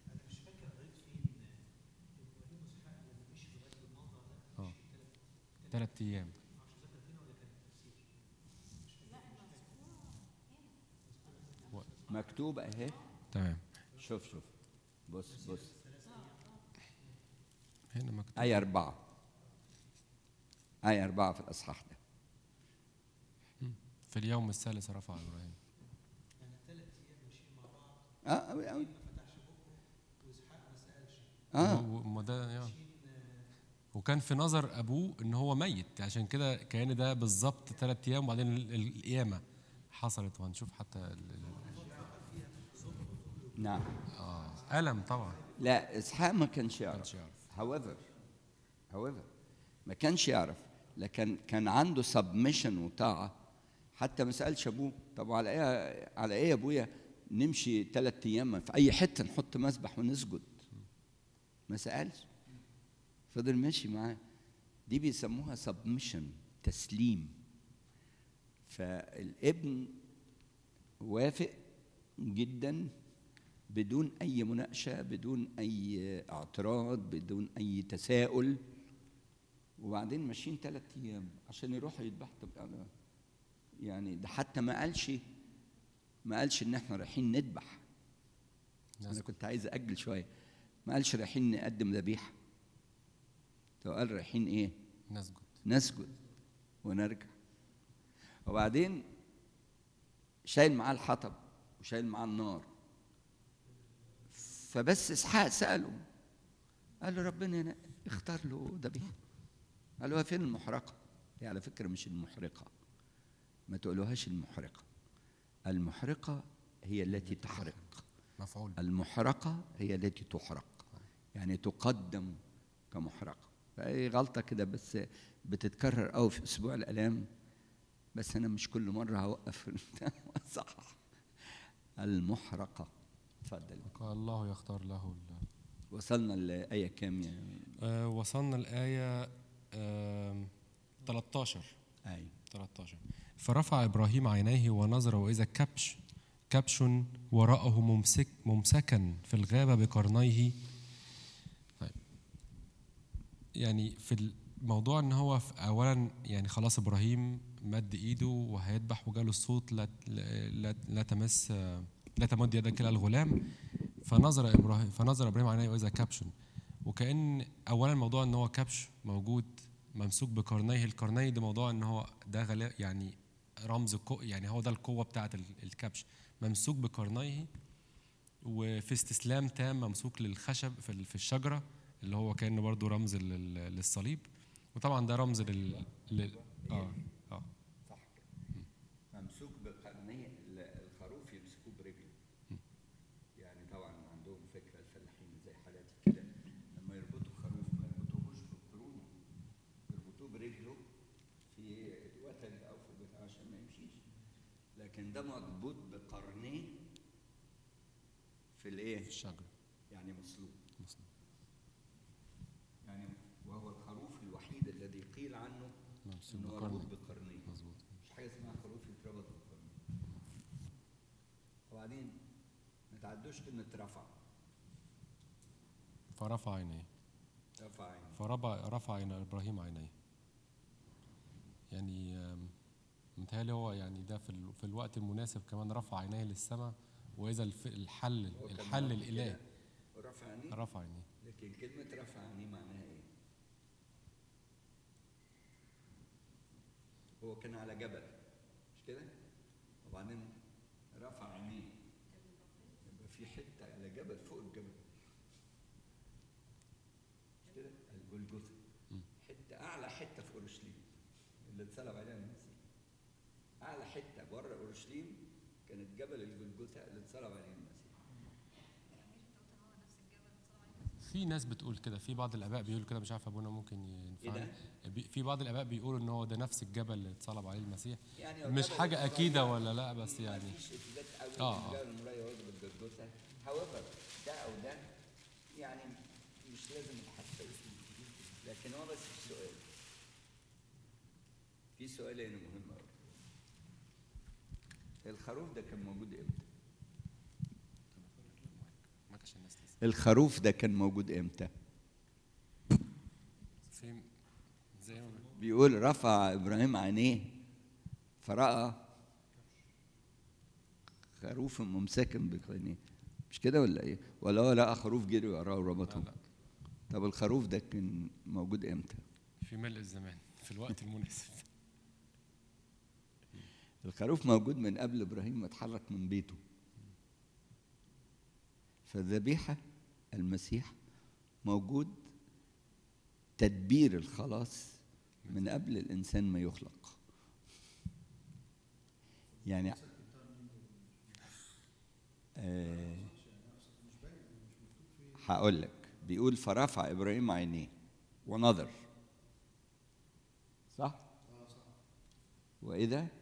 اه ثلاث ايام مكتوب اهي تمام شوف شوف بص بص هنا مكتوب آية أربعة آية أربعة في الأصحاح ده في اليوم الثالث رفع ابراهيم اه أوي أوي اه و- وما ده يعني وكان في نظر ابوه ان هو ميت عشان كده كان ده بالظبط ثلاث ايام وبعدين ال- ال- القيامه حصلت وهنشوف حتى ال- ال- نعم اه الم طبعا لا اسحاق ما كانش يعرف كانش يعرف. however however ما كانش يعرف لكن كان عنده سبمشن وطاعه حتى ما سالش ابوه طب على ايه على ايه يا ابويا نمشي ثلاث ايام في اي حته نحط مسبح ونسجد ما سالش فضل ماشي معاه دي بيسموها سبمشن تسليم فالابن وافق جدا بدون اي مناقشه بدون اي اعتراض بدون اي تساؤل وبعدين ماشيين ثلاث ايام عشان يروحوا يذبحوا طب أنا يعني ده حتى ما قالش ما قالش ان احنا رايحين نذبح انا كنت عايز اجل شويه ما قالش رايحين نقدم ذبيحه ده قال رايحين ايه نسجد نسجد ونرجع وبعدين شايل معاه الحطب وشايل معاه النار فبس اسحاق ساله قال له ربنا ينقي. اختار له ذبيحه قال له فين المحرقه دي على فكره مش المحرقه ما تقولوهاش المحرقه المحرقه هي التي تحرق مفعول المحرقة هي التي تحرق يعني تقدم كمحرقة فأي غلطة كده بس بتتكرر قوي في أسبوع الآلام بس أنا مش كل مرة هوقف صح المحرقة اتفضل قال الله يختار له ال- وصلنا لآية كام يا آه وصلنا الآية آه 13 أي 13 فرفع إبراهيم عينيه ونظر وإذا كبش كبش وراءه ممسك ممسكا في الغابة بقرنيه طيب يعني في الموضوع ان هو في اولا يعني خلاص ابراهيم مد ايده وهيذبح وجاله الصوت لا لا, لا تمس لا تمد يدك الى الغلام فنظر ابراهيم فنظر ابراهيم عينيه واذا كبش وكان اولا الموضوع ان هو كبش موجود ممسوك بقرنيه القرنيه ده موضوع ان هو ده غلا يعني رمز القو يعني هو ده القوه بتاعه ال- الكبش ممسوك بقرنيه وفي استسلام تام ممسوك للخشب في ال- في الشجره اللي هو كان برضو رمز لل- للصليب وطبعا ده رمز لل, لل... اه اه صح كده ممسوك بقرنية ال- الخروف يمسكوه برجله يعني طبعا عندهم فكرة الفلاحين زي حالاتي كده لما يربطوا خروف ما يربطوهوش بقرونه يربطوه برجله في وتد أو في بتاع عشان ما يمشيش لكن ده مربوط بقرنيه في الايه؟ الشجره يعني مسلوب مصنوع. يعني وهو الخروف الوحيد الذي قيل عنه ممسوك انه مربوط بقرنيه بقرنيه مظبوط مش حاجه اسمها خروف يتربط بالقرنيه وبعدين ما تعدوش كلمه رفع فرفع عينيه رفع عينه فرفع رفع عين ابراهيم عينيه يعني آم، متهيألي هو يعني ده في, ال... في الوقت المناسب كمان رفع عينيه للسماء واذا الف... الحل هو كان الحل مربوط الالهي كده ورفع عينيه رفع عينيه لكن كلمه رفع عينيه معناها ايه؟ هو كان على جبل مش كده؟ وبعدين رفع عينيه يبقى في حته على جبل فوق الجبل مش كده؟ الجلجثه حته اعلى حته في اورشليم اللي اتصلب عليها المسيح اعلى حته بره اورشليم كانت جبل الجلجثه اللي اتصلب عليه المسيح في ناس بتقول كده في بعض الاباء بيقولوا كده مش عارف ابونا ممكن ينفعني إيه بي- في بعض الاباء بيقولوا ان هو ده نفس الجبل اللي اتصلب عليه المسيح يعني هو مش جبل حاجه الصغير اكيده ولا لا بس ما يعني فيش اثبات قوي آه، ان آه. جبل المرايه يرد بالجلجثه however ده او ده يعني مش لازم نحط اسمه لكن هو بس في سؤال في سؤال هنا مهم قوي الخروف ده كان موجود امتى؟ ما كانش الناس تسمع. الخروف ده كان موجود امتى؟ في زي ما بيقول رفع ابراهيم عينيه فراى خروف ممسكا بقرنيه مش كده ولا ايه ولا هو لقى خروف جري وراه وربطه لا، لا. طب الخروف ده كان موجود امتى في ملء الزمان في الوقت المناسب الخروف موجود من قبل ابراهيم ما اتحرك من بيته فالذبيحه المسيح موجود تدبير الخلاص من قبل الانسان ما يخلق يعني آه هقول لك بيقول فرفع ابراهيم عينيه ونظر صح؟ واذا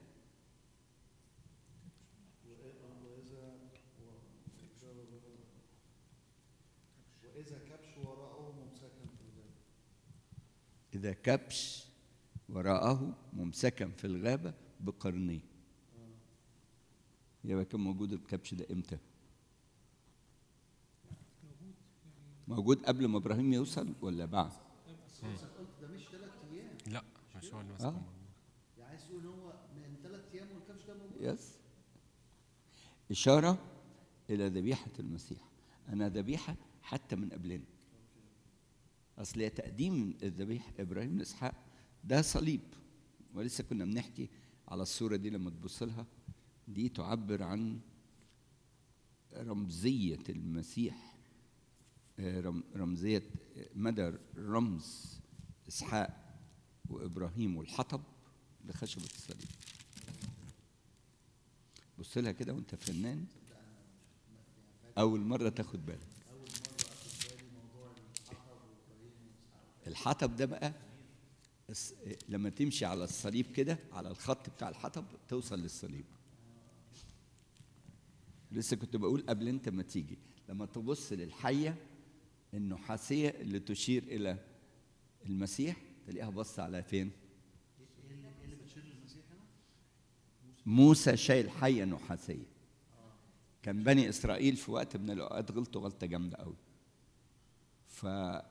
وإذا كبش وراءه ممسكا في الغابة إذا كبش وراءه ممسكا في الغابة بقرنيه يبقى كان موجود الكبش ده امتى؟ موجود قبل ما ابراهيم يوصل ولا بعد؟ بس قلت ده مش ثلاث أيام لا مش هو اللي ماسك آه. الموضوع. يعني عايز تقول إن هو من ثلاث أيام والكبش ده موجود يس إشارة إلى ذبيحة المسيح أنا ذبيحة حتى من قبلنا أصل هي تقديم الذبيحة إبراهيم لإسحاق ده صليب ولسه كنا بنحكي على الصورة دي لما تبص لها دي تعبر عن رمزية المسيح آه، رم- رمزية مدى رمز إسحاق وإبراهيم والحطب لخشبة الصليب بص لها كده وانت فنان اول مره تاخد بالك الحطب ده بقى الس- لما تمشي على الصليب كده على الخط بتاع الحطب توصل للصليب لسه كنت بقول قبل انت ما تيجي لما تبص للحيه النحاسيه اللي تشير الى المسيح تلاقيها بص على فين موسى شايل حيه نحاسيه كان بني اسرائيل في وقت من الاوقات غلطوا غلطه جامده قوي ف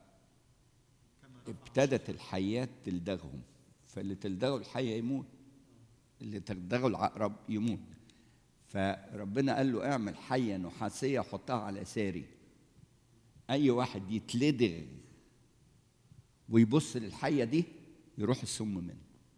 ابتدت الحيات تلدغهم فاللي تلدغه الحيه يموت اللي تلدغه العقرب يموت فربنا قال له اعمل حيه نحاسيه حطها على ساري اي واحد يتلدغ ويبص للحيه دي يروح السم منه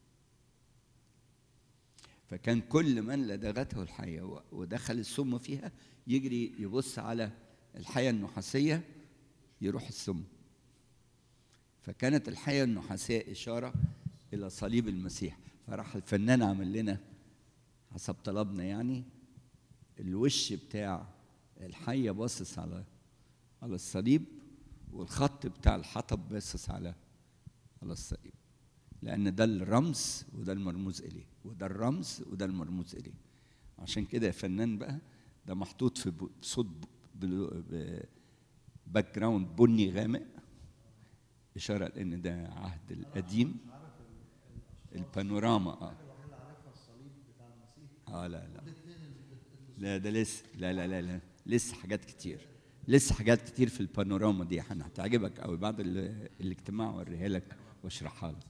فكان كل من لدغته الحية و- ودخل السم فيها يجري يبص على الحية النحاسية يروح السم فكانت الحية النحاسية إشارة إلى صليب المسيح فراح الفنان عمل لنا حسب طلبنا يعني الوش بتاع الحية باصص على على الصليب والخط بتاع الحطب باصص على على الصليب لأن ده الرمز وده المرموز إليه وده الرمز وده المرموز إليه عشان كده يا فنان بقى ده محطوط في ب- صوت باك جراوند بني غامق إشارة لأن ده عهد القديم البانوراما اه اه لا لا لا ده لسه لا لا لا لا لسه حاجات كتير لسه حاجات كتير في البانوراما دي هن- هتعجبك قوي بعد ال- الاجتماع اوريها لك واشرحها لك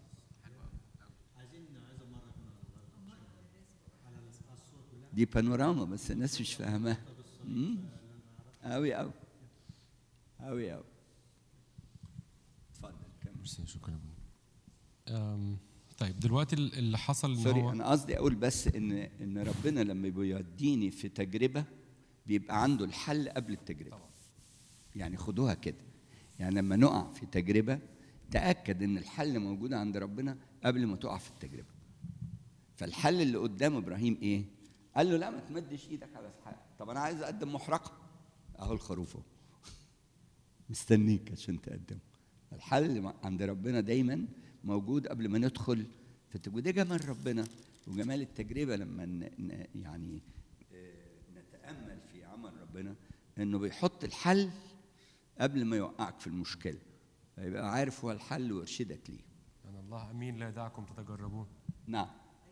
دي بانوراما بس الناس مش فاهماها مم. قوي قوي قوي قوي اتفضل كمل ميرسي شكرا أم، طيب دلوقتي ال- اللي حصل ان سوري هو انا قصدي اقول بس ان ان ربنا لما بيوديني في تجربه بيبقى عنده الحل قبل التجربه يعني خدوها كده يعني لما نقع في تجربه تاكد ان الحل موجود عند ربنا قبل ما تقع في التجربه فالحل اللي قدام ابراهيم ايه قال له لا ما تمدش ايدك على اسحاق طب انا عايز اقدم محرقه اهو الخروف اهو مستنيك عشان تقدمه الحل مع- عند ربنا دايما موجود قبل ما ندخل في التجربة وده جمال ربنا وجمال التجربة لما ن- ن- يعني آه، نتأمل في عمل ربنا انه بيحط الحل قبل ما يوقعك في المشكلة فيبقى عارف هو الحل ويرشدك ليه ان الله امين لا يدعكم تتجربون نعم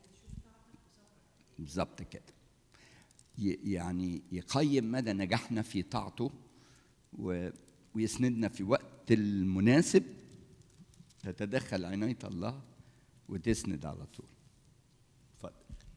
بالظبط كده ي- يعني يقيم مدى نجاحنا في طاعته و- ويسندنا في وقت المناسب تتدخل عناية الله وتسند على طول اتفضل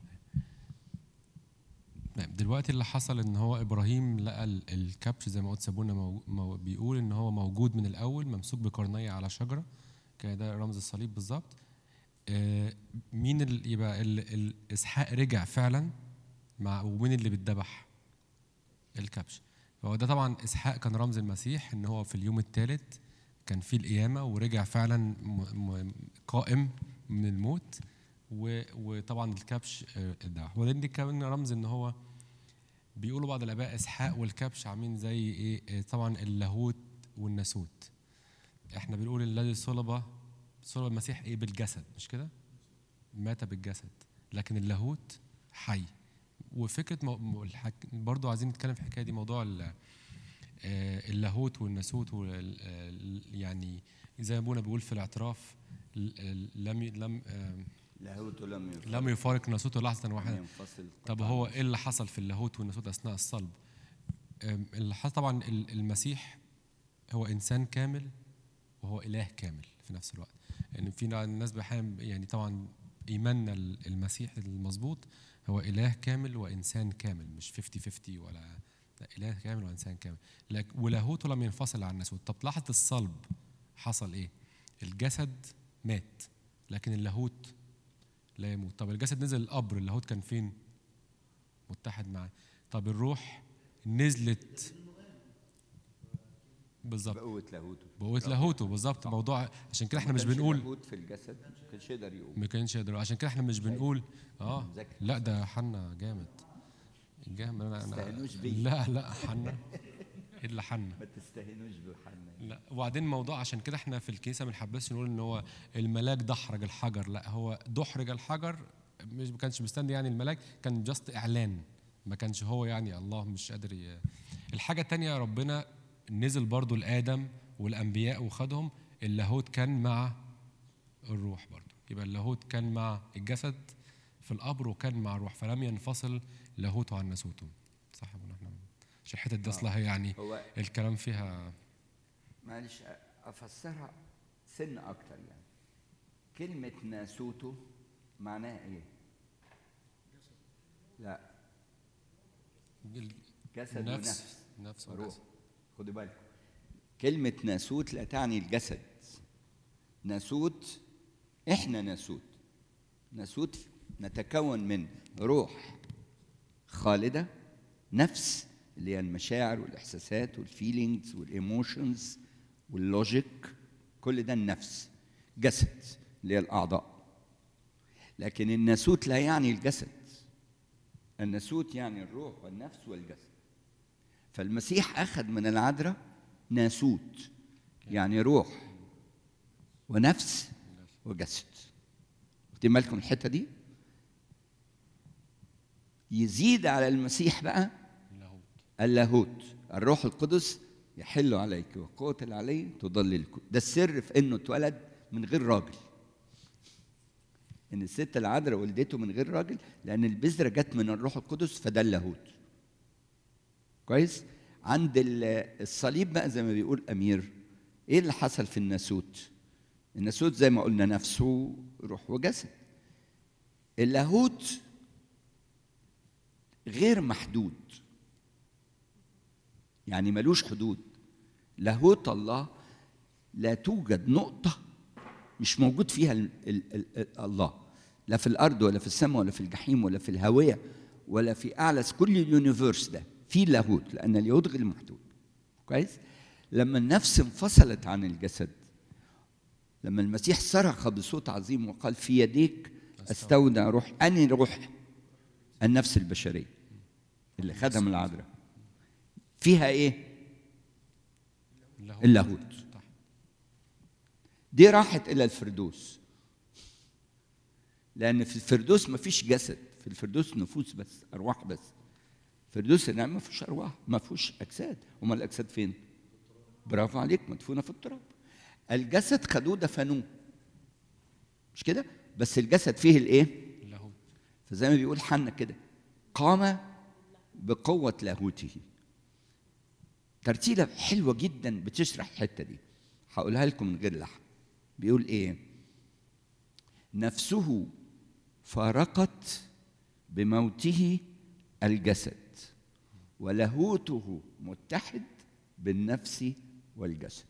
نعم دلوقتي اللي حصل ان هو ابراهيم لقى ال- الكبش زي ما قلت سابونا مو مو بيقول ان هو موجود من الاول ممسوك بقرنيه على شجره كده ده رمز الصليب بالظبط آه، مين اللي يبقى ال- ال- اسحاق رجع فعلا مع ومين اللي بيتذبح الكبش فهو ده طبعا اسحاق كان رمز المسيح ان هو في اليوم الثالث كان في القيامه ورجع فعلا م- م- قائم من الموت و- وطبعا الكبش آه، ده هو ده كمان رمز ان هو بيقولوا بعض الاباء اسحاق والكبش عاملين زي ايه آه، طبعا اللاهوت والناسوت احنا بنقول الذي صلب صلب المسيح ايه بالجسد مش كده مات بالجسد لكن اللاهوت حي وفكره مو... مو- الحك... برضو عايزين نتكلم في الحكايه دي موضوع ال... آه، اللاهوت والناسوت وال... ال- يعني زي ما ابونا بيقول في الاعتراف ال- ال- لم ي- لم آه، لاهوت لم يفرق لم يفارق ناسوته لحظه واحده ينفصل طب هو ايه اللي حصل في اللاهوت والناسوت اثناء الصلب؟ أم، اللي حصل طبعا ال- المسيح هو انسان كامل وهو اله كامل في نفس الوقت يعني في ناس بحام يعني طبعا ايماننا ال- المسيح المظبوط هو اله كامل وانسان كامل مش 50 50 ولا لا اله كامل وانسان كامل لك ولاهوته لم ينفصل عن الناسوت طب لحظه الصلب حصل ايه؟ الجسد مات لكن اللاهوت لا يموت طب الجسد نزل القبر اللاهوت كان فين؟ متحد معاه طب الروح نزلت بالظبط بقوة لاهوته بقوة لاهوته بالظبط موضوع عشان كده احنا ما مش كانش بنقول لاهوت في الجسد ما كانش يقدر يقوم ما كانش يقدر عشان كده احنا مش بنقول اه مذاكر. لا ده حنا جامد جامد انا انا تستهينوش بيه. لا لا حنا ايه اللي حنا ما تستهينوش بحنا لا وبعدين موضوع عشان كده احنا في الكنيسه ما بنحبش نقول ان هو الملاك دحرج الحجر لا هو دحرج الحجر مش ما كانش مستني يعني الملاك كان جاست اعلان ما كانش هو يعني الله مش قادر ي... الحاجه التانية ربنا نزل برضو لادم والانبياء وخدهم اللاهوت كان مع الروح برضو يبقى اللاهوت كان مع الجسد في القبر وكان مع الروح فلم ينفصل لاهوته عن ناسوته صح يا ابونا احنا عشان الحته دي اصلها يعني هو الكلام فيها معلش افسرها سن اكتر يعني كلمة ناسوته معناها ايه؟ لا جسد نفس ونفس نفس وروح وجسد. خدوا بالكم كلمة ناسوت لا تعني الجسد ناسوت احنا ناسوت ناسوت نتكون من روح خالدة نفس اللي هي المشاعر والاحساسات والفيلينجز والايموشنز واللوجيك كل ده النفس جسد اللي هي الاعضاء لكن الناسوت لا يعني الجسد الناسوت يعني الروح والنفس والجسد فالمسيح اخذ من العذراء ناسوت يعني روح ونفس وجسد واخدين بالكم الحته دي يزيد على المسيح بقى اللاهوت اللاهوت الروح القدس يحل عليك وقوة العلي تضللك ده السر في انه اتولد من غير راجل ان الست العذراء ولدته من غير راجل لان البذره جت من الروح القدس فده اللاهوت كويس عند ال- الصليب بقى زي ما بيقول امير ايه اللي حصل في الناسوت الناسوت زي ما قلنا نفسه روح وجسد اللاهوت غير محدود يعني ملوش حدود لاهوت الله لا توجد نقطة مش موجود فيها ال ال ال ال الله لا في الأرض ولا في السماء ولا في الجحيم ولا في الهوية ولا في أعلى كل اليونيفيرس ده في لاهوت لأن اليهود غير محدود كويس لما النفس انفصلت عن الجسد لما المسيح صرخ بصوت عظيم وقال في يديك استودع روح أني روح النفس البشرية اللي خدها من العذراء فيها ايه؟ اللاهوت اللاهوت صح. دي راحت الى الفردوس لان في الفردوس ما فيش جسد في الفردوس نفوس بس ارواح بس الفردوس يعني ما فيش ارواح ما فيش اجساد امال الاجساد فين برافو عليك مدفونه في التراب الجسد خدوه دفنوه مش كده بس الجسد فيه الايه اللاهوت فزي ما بيقول حنا كده قام بقوة لاهوته ترتيلة حلوة جدا بتشرح الحتة دي هقولها لكم من غير لحن بيقول ايه نفسه فارقت بموته الجسد ولاهوته متحد بالنفس والجسد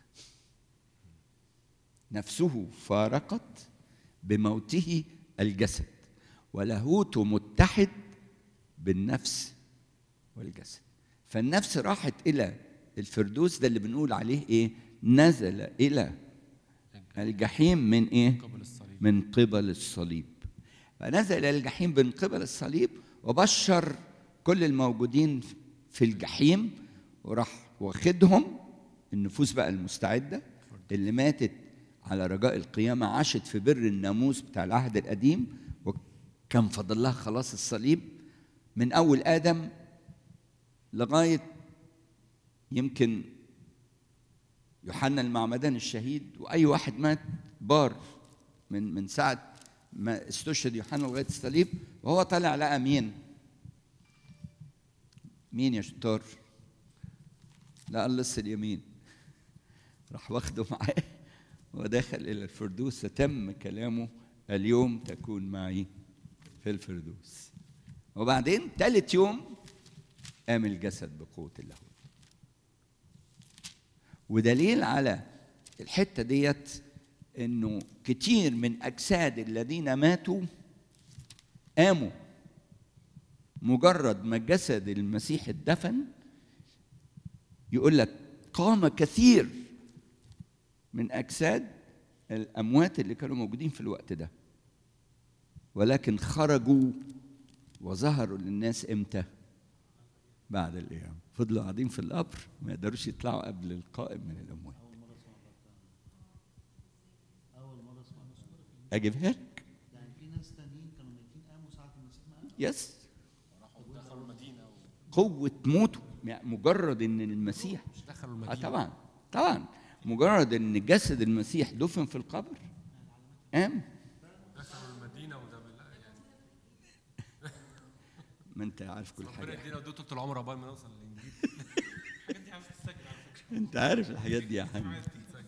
نفسه فارقت بموته الجسد ولاهوته متحد بالنفس والجسد فالنفس راحت الى الفردوس ده اللي بنقول عليه ايه نزل الى الجحيم من ايه قبل الصليب من قبل الصليب فنزل الى الجحيم من قبل الصليب وبشر كل الموجودين في الجحيم وراح واخدهم النفوس بقى المستعده اللي ماتت على رجاء القيامه عاشت في بر الناموس بتاع العهد القديم وكان فاضل لها خلاص الصليب من اول ادم لغايه يمكن يوحنا المعمدان الشهيد واي واحد مات بار من من ساعه ما استشهد يوحنا لغايه الصليب وهو طالع لقى مين؟ مين يا شطار؟ لقى اللص اليمين راح واخده معاه ودخل الى الفردوس فتم كلامه اليوم تكون معي في الفردوس وبعدين ثالث يوم قام الجسد بقوه اللاهوت ودليل على الحته ديت انه كتير من اجساد الذين ماتوا قاموا مجرد ما جسد المسيح اتدفن يقول لك قام كثير من اجساد الاموات اللي كانوا موجودين في الوقت ده ولكن خرجوا وظهروا للناس امتى بعد القيامه فضلوا قاعدين في القبر ما يقدروش يطلعوا قبل القائم من الاموات اول مره اسمع اجيبها لك يعني في ناس تانيين كانوا ميتين قاموا ساعه المسيح ما قام يس دخلوا المدينه قوة موته يعني مجرد ان المسيح مش دخلوا اه المدينه طبعا طبعا مجرد ان جسد المسيح دفن في القبر قام دخلوا المدينه وده بالله يعني ما انت عارف كل ربنا حاجة يدينا ودول طول العمر عقبال ما نوصل للانجيل الحاجات دي عايزه تتسجل على فكره انت عارف الحاجات دي يا حبيبي عايزه تتسجل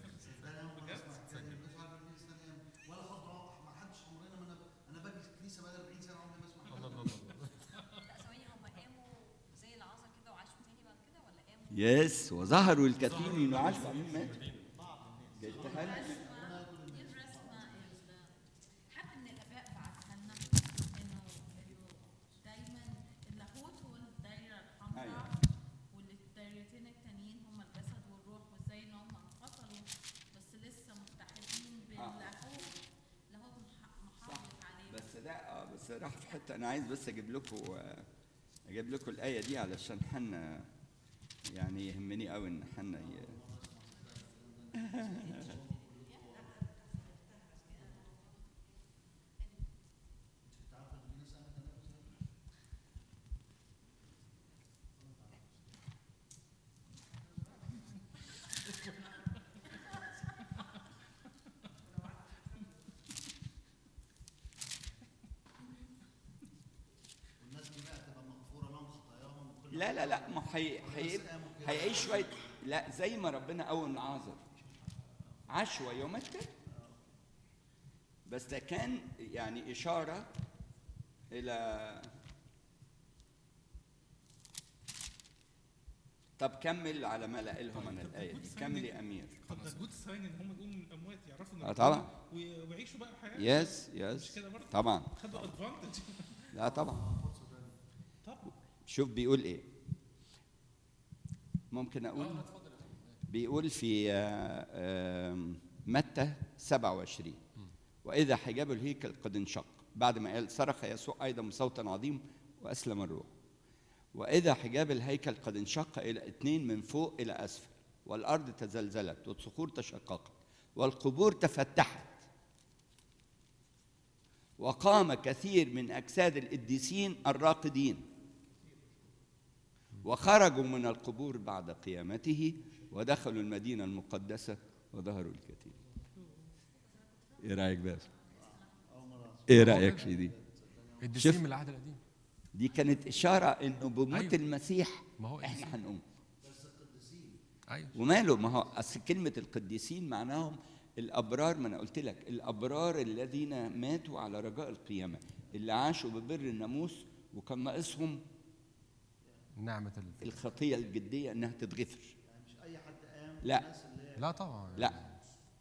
ولا خد واضح ما حدش عمرنا ما انا انا باجي الكنيسه بقى 40 سنه عمري ما اسمع الله الله الله لا ثواني هم قاموا زي العصا كده وعاشوا تاني بعد كده ولا قاموا يس وظهروا الكثير من عاشوا عمين مات جبتها لك. دي الرسمه ال- حد من الاباء بعتها لنا انه انه دايما اللاهوت هو الدايره الحمراء أيوة. والدايرتين التانيين هم الجسد والروح وازاي ان هم انفصلوا بس لسه متحدين باللاهوت لاهوت مح- محافظ عليه بس ده اه بس راح في حتة انا عايز بس اجيب لكم آه، اجيب لكم الآية دي علشان حنا يعني يهمني قوي ان حنا ي... والناس دي بقى تبقى مغفوره لهم خطاياهم وكل لا لا لا ما هي هي هيعيش شويه لا زي ما ربنا قوم لعازر عاش شويه ومات تاني بس ده كان يعني اشاره الى طب كمل على ما الاقي لهم انا الايه دي كمل يا امير طب ده جود ساين ان هم يقوموا من الاموات يعرفوا ان آه ربنا طبعا. وي- ويعيشوا بقى الحياه يس مش يس كده برضه طبعا خدوا ادفانتج لا طبعا طب شوف بيقول ايه ممكن اقول بيقول في آه، آم، متى 27 واذا حجاب الهيكل قد انشق بعد ما قال صرخ يسوع ايضا بصوت عظيم واسلم الروح واذا حجاب الهيكل قد انشق الى اثنين من فوق الى اسفل والارض تزلزلت والصخور تشققت والقبور تفتحت وقام كثير من اجساد القديسين الراقدين وخرجوا من القبور بعد قيامته ودخلوا المدينة المقدسة وظهروا الكثير ايه رأيك بقى ايه رأيك في دي الدسين شوف. من العهد القديم دي كانت إشارة انه بموت أيوة. المسيح ما هو احنا الدسين. هنقوم ايوه وماله ما هو اصل كلمة القديسين معناهم الابرار ما انا قلت لك الابرار الذين ماتوا على رجاء القيامه اللي عاشوا ببر الناموس وكان ناقصهم نعمة ال... الخطيه الجديه انها تتغفر يعني مش اي حد قام لا. الناس اللي هي لا طبعا لا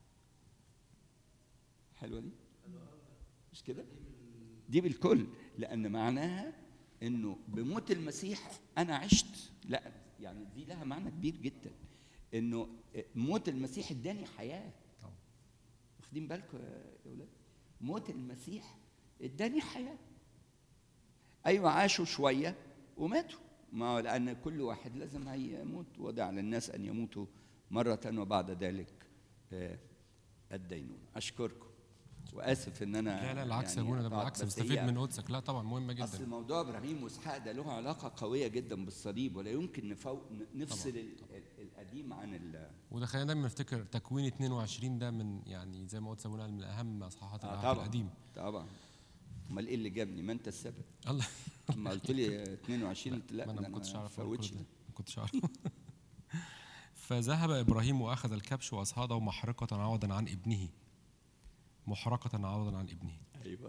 حلوه دي مش كده دي بالكل لان معناها انه بموت المسيح انا عشت لا يعني دي لها معنى كبير جدا انه موت المسيح اداني حياه طبعا. واخدين بالكم يا اولاد موت المسيح اداني حياه ايوه عاشوا شويه وماتوا ما هو لان كل واحد لازم هيموت وضع على الناس ان يموتوا مره وبعد ذلك آه، الدينونه اشكركم واسف ان انا لا لا العكس يا يعني ابونا ده قطعت، بالعكس بس بستفيد هي- من قدسك لا طبعا مهمة اصل جدا موضوع ابراهيم واسحاق ده له علاقه قويه جدا بالصليب ولا يمكن نفو... نفصل ال... ال- القديم عن ال... وده خلينا دايما نفتكر تكوين 22 ده من يعني زي ما قلت ابونا من اهم اصحاحات آه العهد طبعا القديم طبعا امال ايه اللي جابني ما انت السبب الله لما قلت لي 22 قلت لا ما ده انا ما كنتش اعرف أقول فوتش كل ده ده ما كنتش اعرف فذهب ابراهيم واخذ الكبش واصهاده محرقه عوضا عن ابنه محرقه عوضا عن ابنه ايوه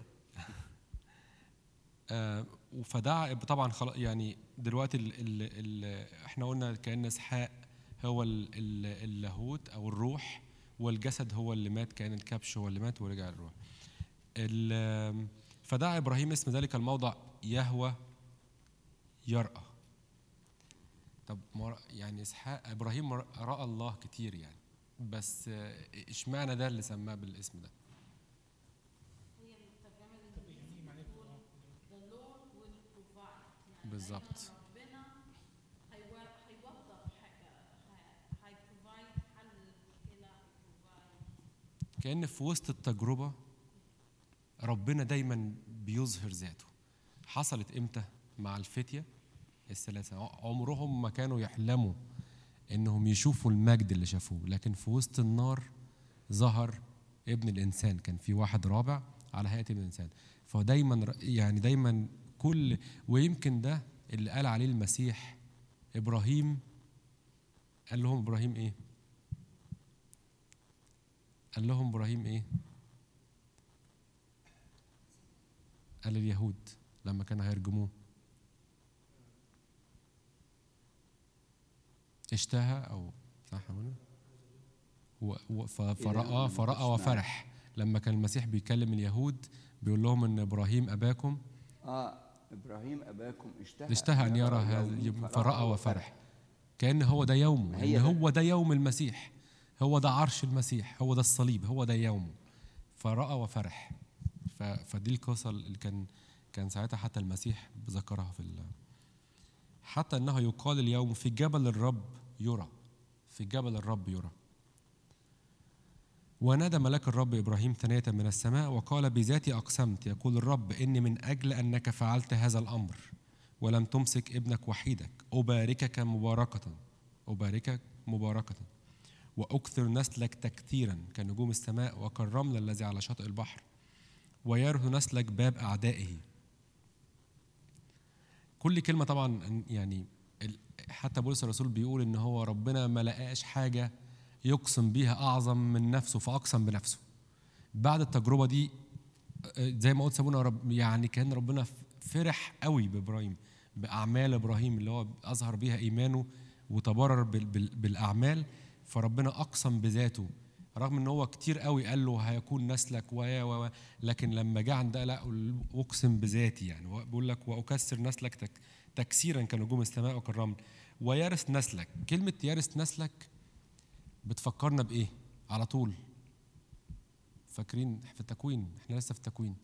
آه فدعا طبعا خلاص يعني دلوقتي ال ال ال احنا قلنا كان اسحاق هو ال ال اللاهوت او الروح والجسد هو اللي مات كان الكبش هو اللي مات ورجع الروح ال- فدعا ابراهيم اسم ذلك الموضع يهوى يرأى طب ما رأ- يعني اسحاق ابراهيم راى الله كتير يعني بس آه، اشمعنى ده اللي سماه بالاسم ده هي الترجمه الانجليزيه بتقول the Lord will provide يعني بالظبط. دايماً ربنا هيور- هيوضح حاجه هي- هيبروفايد حل المشكله هيبروفايد كأن في وسط التجربة ربنا دايما بيظهر ذاته حصلت امتى مع الفتية الثلاثة عمرهم ما كانوا يحلموا انهم يشوفوا المجد اللي شافوه لكن في وسط النار ظهر ابن الانسان كان في واحد رابع على هيئة ابن الانسان فدايما ر- يعني دايما كل ويمكن ده اللي قال عليه المسيح ابراهيم قال لهم ابراهيم ايه قال لهم ابراهيم ايه قال اليهود لما كانوا هيرجموه اشتهى او صح يا منى؟ و- و- ف- فرأى ما فرأى كنتش معاك. وفرح لما كان المسيح بيكلم اليهود بيقول لهم ان ابراهيم اباكم اه ابراهيم اباكم اشتهى اشتهى ان يرى يومي هذا فرأى وفرح كأن هو ده يومه هي ان ده. هو ده يوم المسيح هو ده عرش المسيح هو ده الصليب هو ده يومه فرأى وفرح ف- فدي القصة اللي كان كان ساعتها حتى المسيح ذكرها في ال- حتى انه يقال اليوم في جبل الرب يرى في جبل الرب يرى ونادى ملاك الرب ابراهيم ثانيه من السماء وقال بذاتي اقسمت يقول الرب اني من اجل انك فعلت هذا الامر ولم تمسك ابنك وحيدك اباركك مباركه اباركك مباركه واكثر نسلك تكثيرا كنجوم السماء وكالرمل الذي على شاطئ البحر ويرث نسلك باب اعدائه كل كلمه طبعا يعني ال- حتى بولس الرسول بيقول ان هو ربنا ما لقاش حاجه يقسم بيها اعظم من نفسه فاقسم بنفسه بعد التجربه دي آه، زي ما قلت سابونا رب يعني كان ربنا ف- فرح قوي بابراهيم باعمال ابراهيم اللي هو اظهر بيها ايمانه وتبرر بال- بال- بالاعمال فربنا اقسم بذاته رغم ان هو كتير قوي قال له هيكون نسلك و و و لكن لما جه عند ده لا اقسم بذاتي يعني هو بيقول لك واكسر نسلك تك تكسيرا كنجوم السماء وكالرمل ويرث نسلك كلمه يرث نسلك بتفكرنا بايه على طول فاكرين في التكوين احنا لسه في التكوين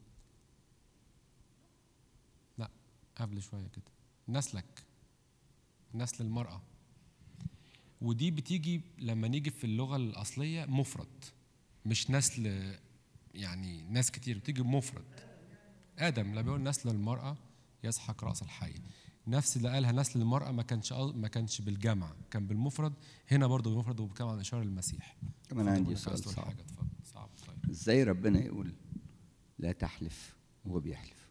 لا قبل شويه كده نسلك نسل المراه ودي بتيجي لما نيجي في اللغه الاصليه مفرد مش نسل يعني ناس كتير بتيجي مفرد ادم لما بيقول نسل المراه يسحق راس الحي نفس اللي قالها نسل المراه ما كانش ما كانش بالجمع كان بالمفرد هنا برضه بالمفرد وبكلام عن اشاره المسيح كمان اتفضل عندي ممكن سؤال عايز تقول صعب حاجه اتفضل صعب طيب ازاي ربنا يقول لا تحلف وهو بيحلف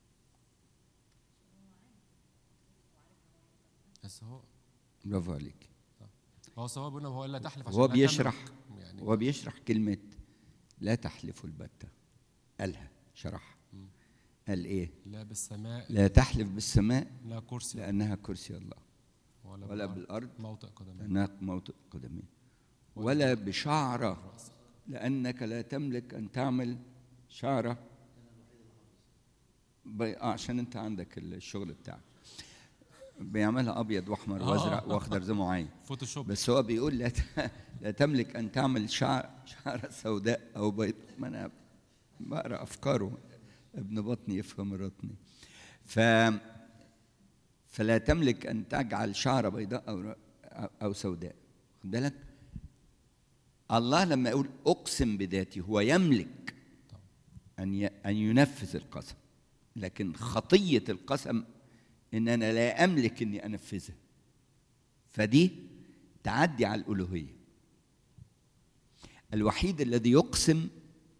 بس هو برافو عليك هو صواب هنا هو الا تحلف عشان هو لا بيشرح تملك. يعني هو بيشرح كلمة لا تحلفوا البتة قالها شرحها قال ايه لا بالسماء لا تحلف بالسماء لا كرسي لأنها كرسي الله ولا, ولا بالأرض بالأرض موطئ قدمين لأنها موطئ قدمين ولا بشعرة لأنك لا تملك أن تعمل شعرة بي... آه عشان أنت عندك الشغل بتاعك بيعملها أبيض وأحمر آه. وأزرق وأخضر زي ما عايز فوتوشوب بس هو بيقول لا ت- لا تملك ان تعمل شعر شعره سوداء او بيض ما انا بقرا افكاره ابن بطني يفهم رطني ف فلا تملك ان تجعل شعره بيضاء او او سوداء خد بالك الله لما يقول اقسم بذاتي هو يملك ان ي- ان ينفذ القسم لكن خطيه القسم ان انا لا املك اني انفذها فدي تعدي على الألوهية الوحيد الذي يقسم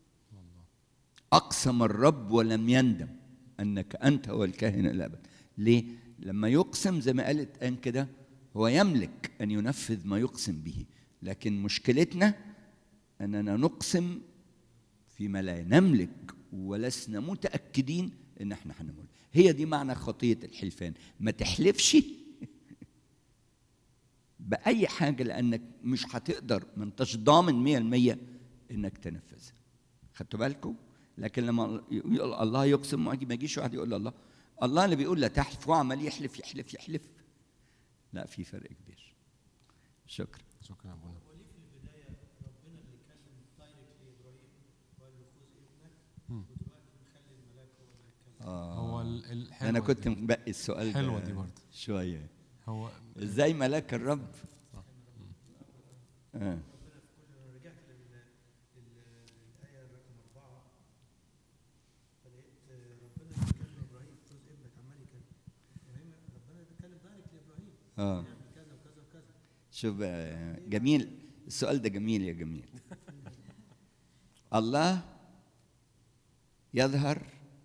أقسم الرب ولم يندم أنك أنت هو الكاهن الأبد ليه؟ لما يقسم زي ما قالت أن كده هو يملك أن ينفذ ما يقسم به لكن مشكلتنا أننا نقسم فيما لا نملك ولسنا متأكدين إن احنا هنملك هي دي معنى خطية الحلفان ما تحلفش بأي حاجة لأنك مش هتقدر ما انتش ضامن مية المية إنك تنفذها خدتوا بالكم؟ لكن لما يقول الله يقسم ما ما يجيش واحد يقول الله الله اللي بيقول لا تحلف هو عمال يحلف يحلف يحلف لا في فرق كبير شكرا شكرا يا ابونا وليه في البدايه ربنا اللي كلم دايركت لابراهيم وقال له خذ ابنك ودلوقتي مخلي الملاك هو اللي يتكلم هو ال- الحلوة أنا كنت دي. مبقي السؤال ده حلوة دي برضه. شوية هو إزاي ملاك الرب آه. ربنا في كل لو رجعت لل لل- الايه رقم اربعه فلقيت ربنا بيكلم ابراهيم خذ ابنك عمال يكلم ابراهيم ربنا بيتكلم دايركت لابراهيم آه. يعمل كذا وكذا وكذا شوف بقى، جميل السؤال ده جميل يا جميل الله يظهر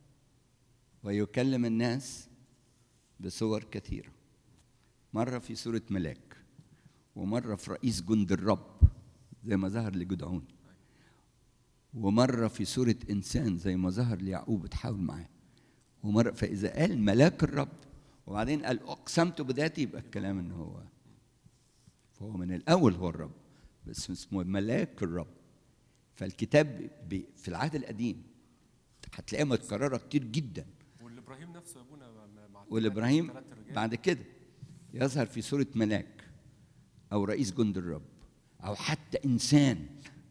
ويكلم الناس بصور كثيرة مرة في صورة ملاك ومرة في رئيس جند الرب زي ما ظهر لجدعون ومرة في صورة إنسان زي ما ظهر ليعقوب اتحاول معاه ومرة فإذا قال ملاك الرب وبعدين قال أقسمت بذاتي يبقى الكلام إن هو فهو من الأول هو الرب بس اسمه ملاك الرب فالكتاب بي- في العهد القديم هتلاقيها متكررة كتير جدا والابراهيم نفسه يا ابونا مع- مع والإبراهيم ثلاث رجال. بعد كده يظهر في صورة ملاك أو رئيس جند الرب أو حتى إنسان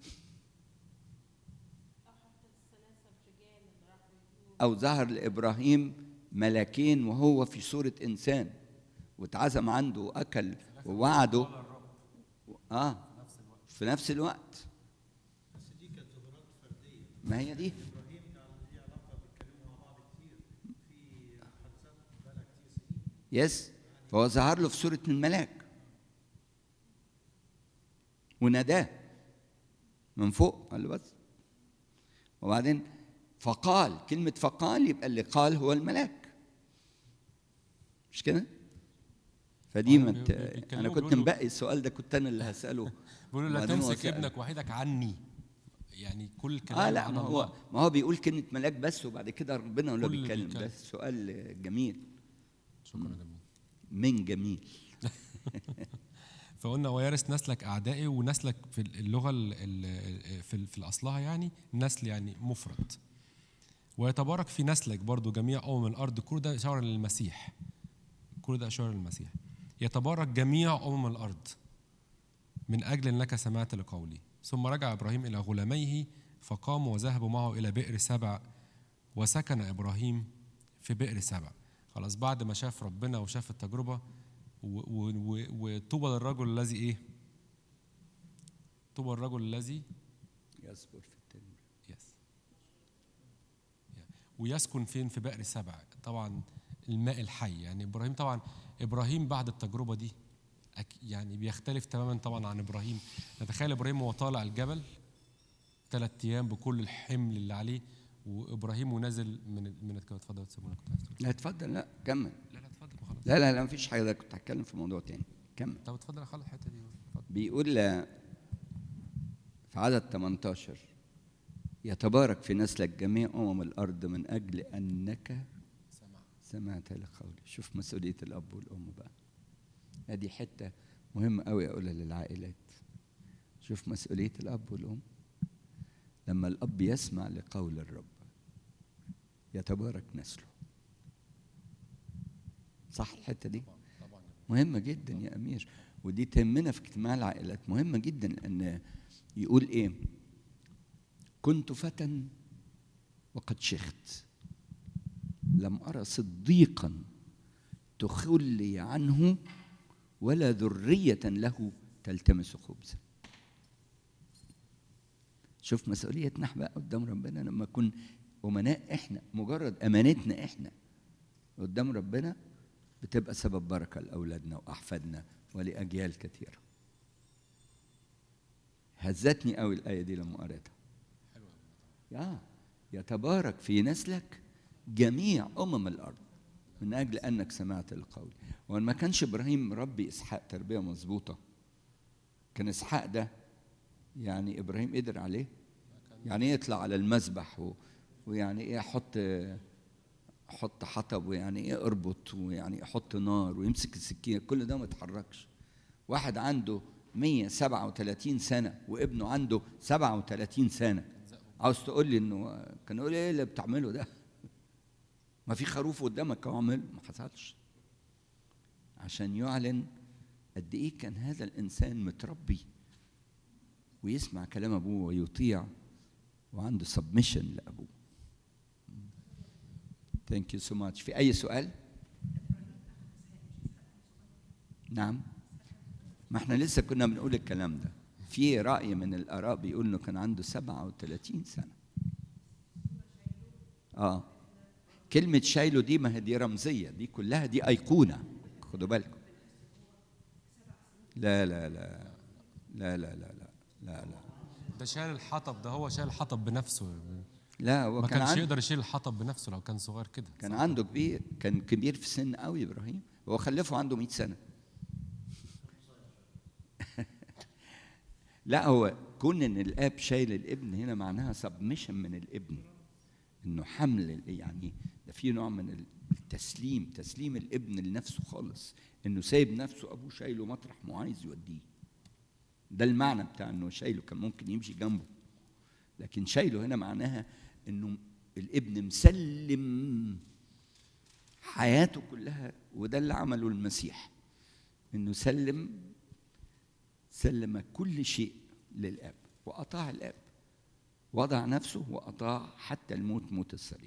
أو ظهر لإبراهيم ملاكين وهو في صورة إنسان واتعزم عنده وأكل ووعده آه في نفس الوقت بس دي كانت ظهورات فرديه ما هي دي ابراهيم ده ليه علاقه بيتكلموا مع بعض كتير في حادثات بقالها كتير سنين يس فهو ظهر له في صورة الملاك وناداه من فوق قال له بس وبعدين فقال كلمة فقال يبقى اللي قال هو الملاك مش كده؟ فدي آه، ما بي- ت- بي- بيتكلموا انا كنت بيقولوا- مبقي السؤال ده كنت انا اللي هساله بيقولوا لا وبعدين هو تمسك سأل. ابنك وحيدك عني يعني كل كلام اه لا عن ما هو الله. ما هو بيقول كلمة ملاك بس وبعد كده ربنا هو اللي كل اللي بيتكلم بيتكلم. بس سؤال جميل شكرا جميل من جميل فقلنا ويرث نسلك اعدائي ونسلك في اللغه ال- ال- في في الاصلها يعني نسل يعني مفرد ويتبارك في نسلك برضو جميع امم الارض كل ده اشاره للمسيح كل ده اشاره للمسيح يتبارك جميع امم الارض من اجل انك سمعت لقولي ثم رجع ابراهيم الى غلاميه فقاموا وذهبوا معه الى بئر سبع وسكن ابراهيم في بئر سبع خلاص بعد ما شاف ربنا وشاف التجربه و- و- و- وطوبى للرجل الذي ايه طوبى الرجل الذي يصبر في التنور يس ويسكن فين في بئر سبع طبعا الماء الحي يعني ابراهيم طبعا ابراهيم بعد التجربه دي أك- يعني بيختلف تماما طبعا عن ابراهيم نتخيل ابراهيم وهو طالع الجبل ثلاث ايام بكل الحمل اللي عليه وابراهيم ونازل من من كده اتفضل سيبونا كنت عايز تقول لا اتفضل لا كمل لا لا اتفضل ما خلاص لا لا لا مفيش حاجه ده كنت هتكلم في موضوع تاني كمل طب اتفضل اخلص الحته دي اتفضل بيقول آه، في عدد 18 يتبارك في نسلك جميع أمم الأرض من أجل أنك سمعت لقولي شوف مسؤولية الأب والأم بقى هذه حتة مهمة أوي أقولها للعائلات شوف مسؤولية الأب والأم لما الأب يسمع لقول الرب يتبارك نسله صح الحتة دي مهمة جدا يا أمير ودي تهمنا في اجتماع العائلات مهمة جدا لأن يقول إيه كنت فتى وقد شخت لم أرى صديقا تخلي عنه ولا ذرية له تلتمس خبزا شوف مسؤوليتنا احنا بقى قدام ربنا لما نكون أمناء احنا مجرد أمانتنا احنا قدام ربنا بتبقى سبب بركة لأولادنا وأحفادنا ولأجيال كثيرة هزتني قوي الآية دي لما قريتها يا يتبارك في نسلك جميع أمم الأرض من أجل أنك سمعت القول وإن ما كانش إبراهيم ربي إسحاق تربية مظبوطة كان إسحاق ده يعني إبراهيم قدر عليه يعني إيه يطلع على المذبح و... ويعني إيه يحط حط حطب ويعني ايه اربط ويعني يحط نار ويمسك السكينه كل ده ما اتحركش واحد عنده 137 سنه وابنه عنده 37 سنه عاوز تقول لي انه كان يقول ايه اللي بتعمله ده ما في خروف قدامك اعمل ما حصلش عشان يعلن قد ايه كان هذا الانسان متربي ويسمع كلام ابوه ويطيع وعنده سبمشن لابوه ثانك يو سو ماتش في اي سؤال نعم ما احنا لسه كنا بنقول الكلام ده في رأي من الآراء بيقول إنه كان عنده 37 سنة اه كلمة شايله دي ما هي دي رمزية دي كلها دي أيقونة خدوا بالكم لا لا لا لا لا لا لا لا لا ده شال الحطب ده هو شال الحطب بنفسه لا هو ما كان كانش عنده يقدر يشيل الحطب بنفسه لو كان صغير كده كان عنده كبير كان كبير في السن قوي ابراهيم هو خلفه عنده 100 سنه لا هو كون ان الاب شايل الابن هنا معناها سبمشن من الابن انه حمل ال- يعني ده في نوع من التسليم تسليم الابن لنفسه خالص انه سايب نفسه ابوه شايله مطرح ما عايز يوديه ده المعنى بتاع انه شايله كان ممكن يمشي جنبه لكن شايله هنا معناها انه الابن مسلم حياته كلها وده اللي عمله المسيح انه سلم سلم كل شيء للاب واطاع الاب وضع نفسه واطاع حتى الموت موت الصليب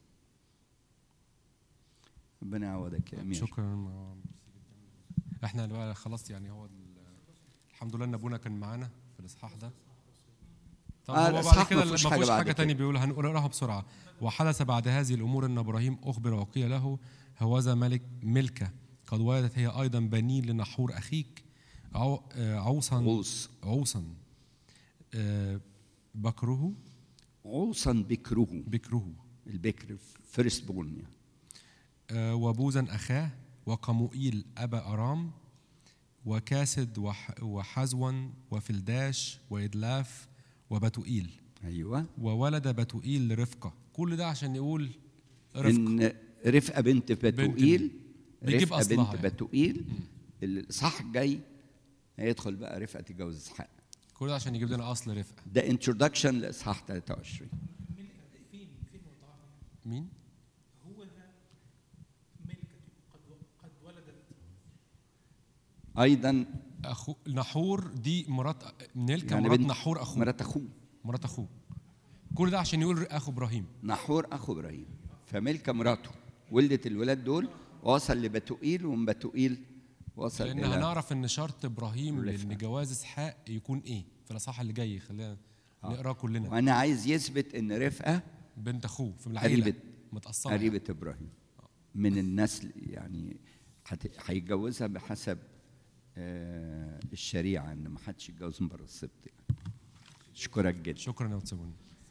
ربنا يعوضك يا امير شكرا احنا بقى خلاص يعني هو ال- الحمد لله ان ابونا كان معانا في الاصحاح ده طب آه، هو الإصحاح بعد كده ما ما فيهوش فيهوش حاجة بعد حاجه كده. تانية بيقول هنقراها بسرعه وحدث بعد هذه الامور ان ابراهيم اخبر وقيل له هوذا ملك ملكه قد ولدت هي ايضا بنين لنحور اخيك عو آه، عوصا عوص عوصا آه، بكره عوصا بكره بكره البكر فيرست بورن يعني آه، وبوزا أخاه وقموئيل أبا أرام وكاسد وح- وحزوا وفلداش وإدلاف وبتوئيل ايوه وولد بتوئيل لرفقة كل ده عشان يقول رفقة ان رفقه بنت بتوئيل بيجيب رفقه أصلها بنت يعني. بتوئيل الاصحاح الجاي هيدخل بقى رفقه تتجوز اسحاق كل ده عشان يجيب لنا أصل رفقة ده انترودكشن لاصحاح 23 فين فين وضعها مين؟ هو ملكة قد قد ولدت ايضا أخو نحور دي مرات ملكة يعني مرات بنت- نحور أخوه مرات اخوه مرات أخوه كل ده عشان يقول أخو إبراهيم نحور اخو ابراهيم فملكه مراته ولدت الولاد دول وصل لبتوئيل ومن بتوئيل وصل لأن الى هنعرف إن شرط إبراهيم رفقة. لأن جواز إسحاق يكون إيه في الأصحاح اللي جاي خلينا نقراه كلنا وانا عايز يثبت ان رفقه بنت اخوه في العيله قريبة متأصلة قريبه ابراهيم من النسل يعني هت- هيتجوزها بحسب آه، الشريعه ان ما حدش يتجوز من بره السبط يعني. اشكرك جدا شكرا يا وتسابوني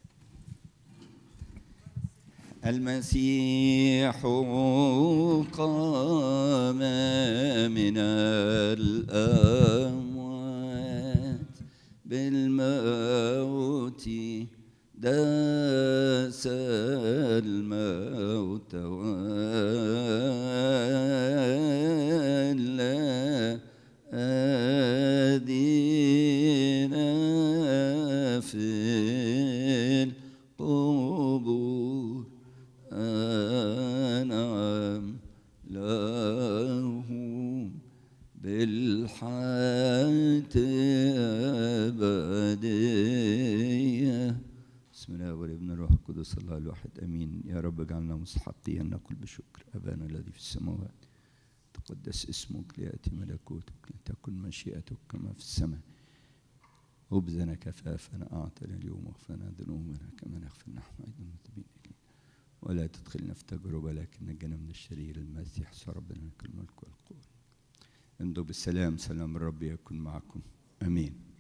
المسيح قام من الأموات بالموت دار الواحد امين يا رب اجعلنا مستحقين ان نقول بشكر ابانا الذي في السماوات تقدس اسمك لياتي ملكوتك لتكن مشيئتك كما في السماء خبزنا كفافنا اعطنا اليوم واغفرنا ذنوبنا كما نغفر نحن ايضا المذنبين الينا ولا تدخلنا في تجربه لكن نجنا من الشرير المسيح ربنا لك الملك والقوه امضوا بالسلام سلام الرب يكن معكم امين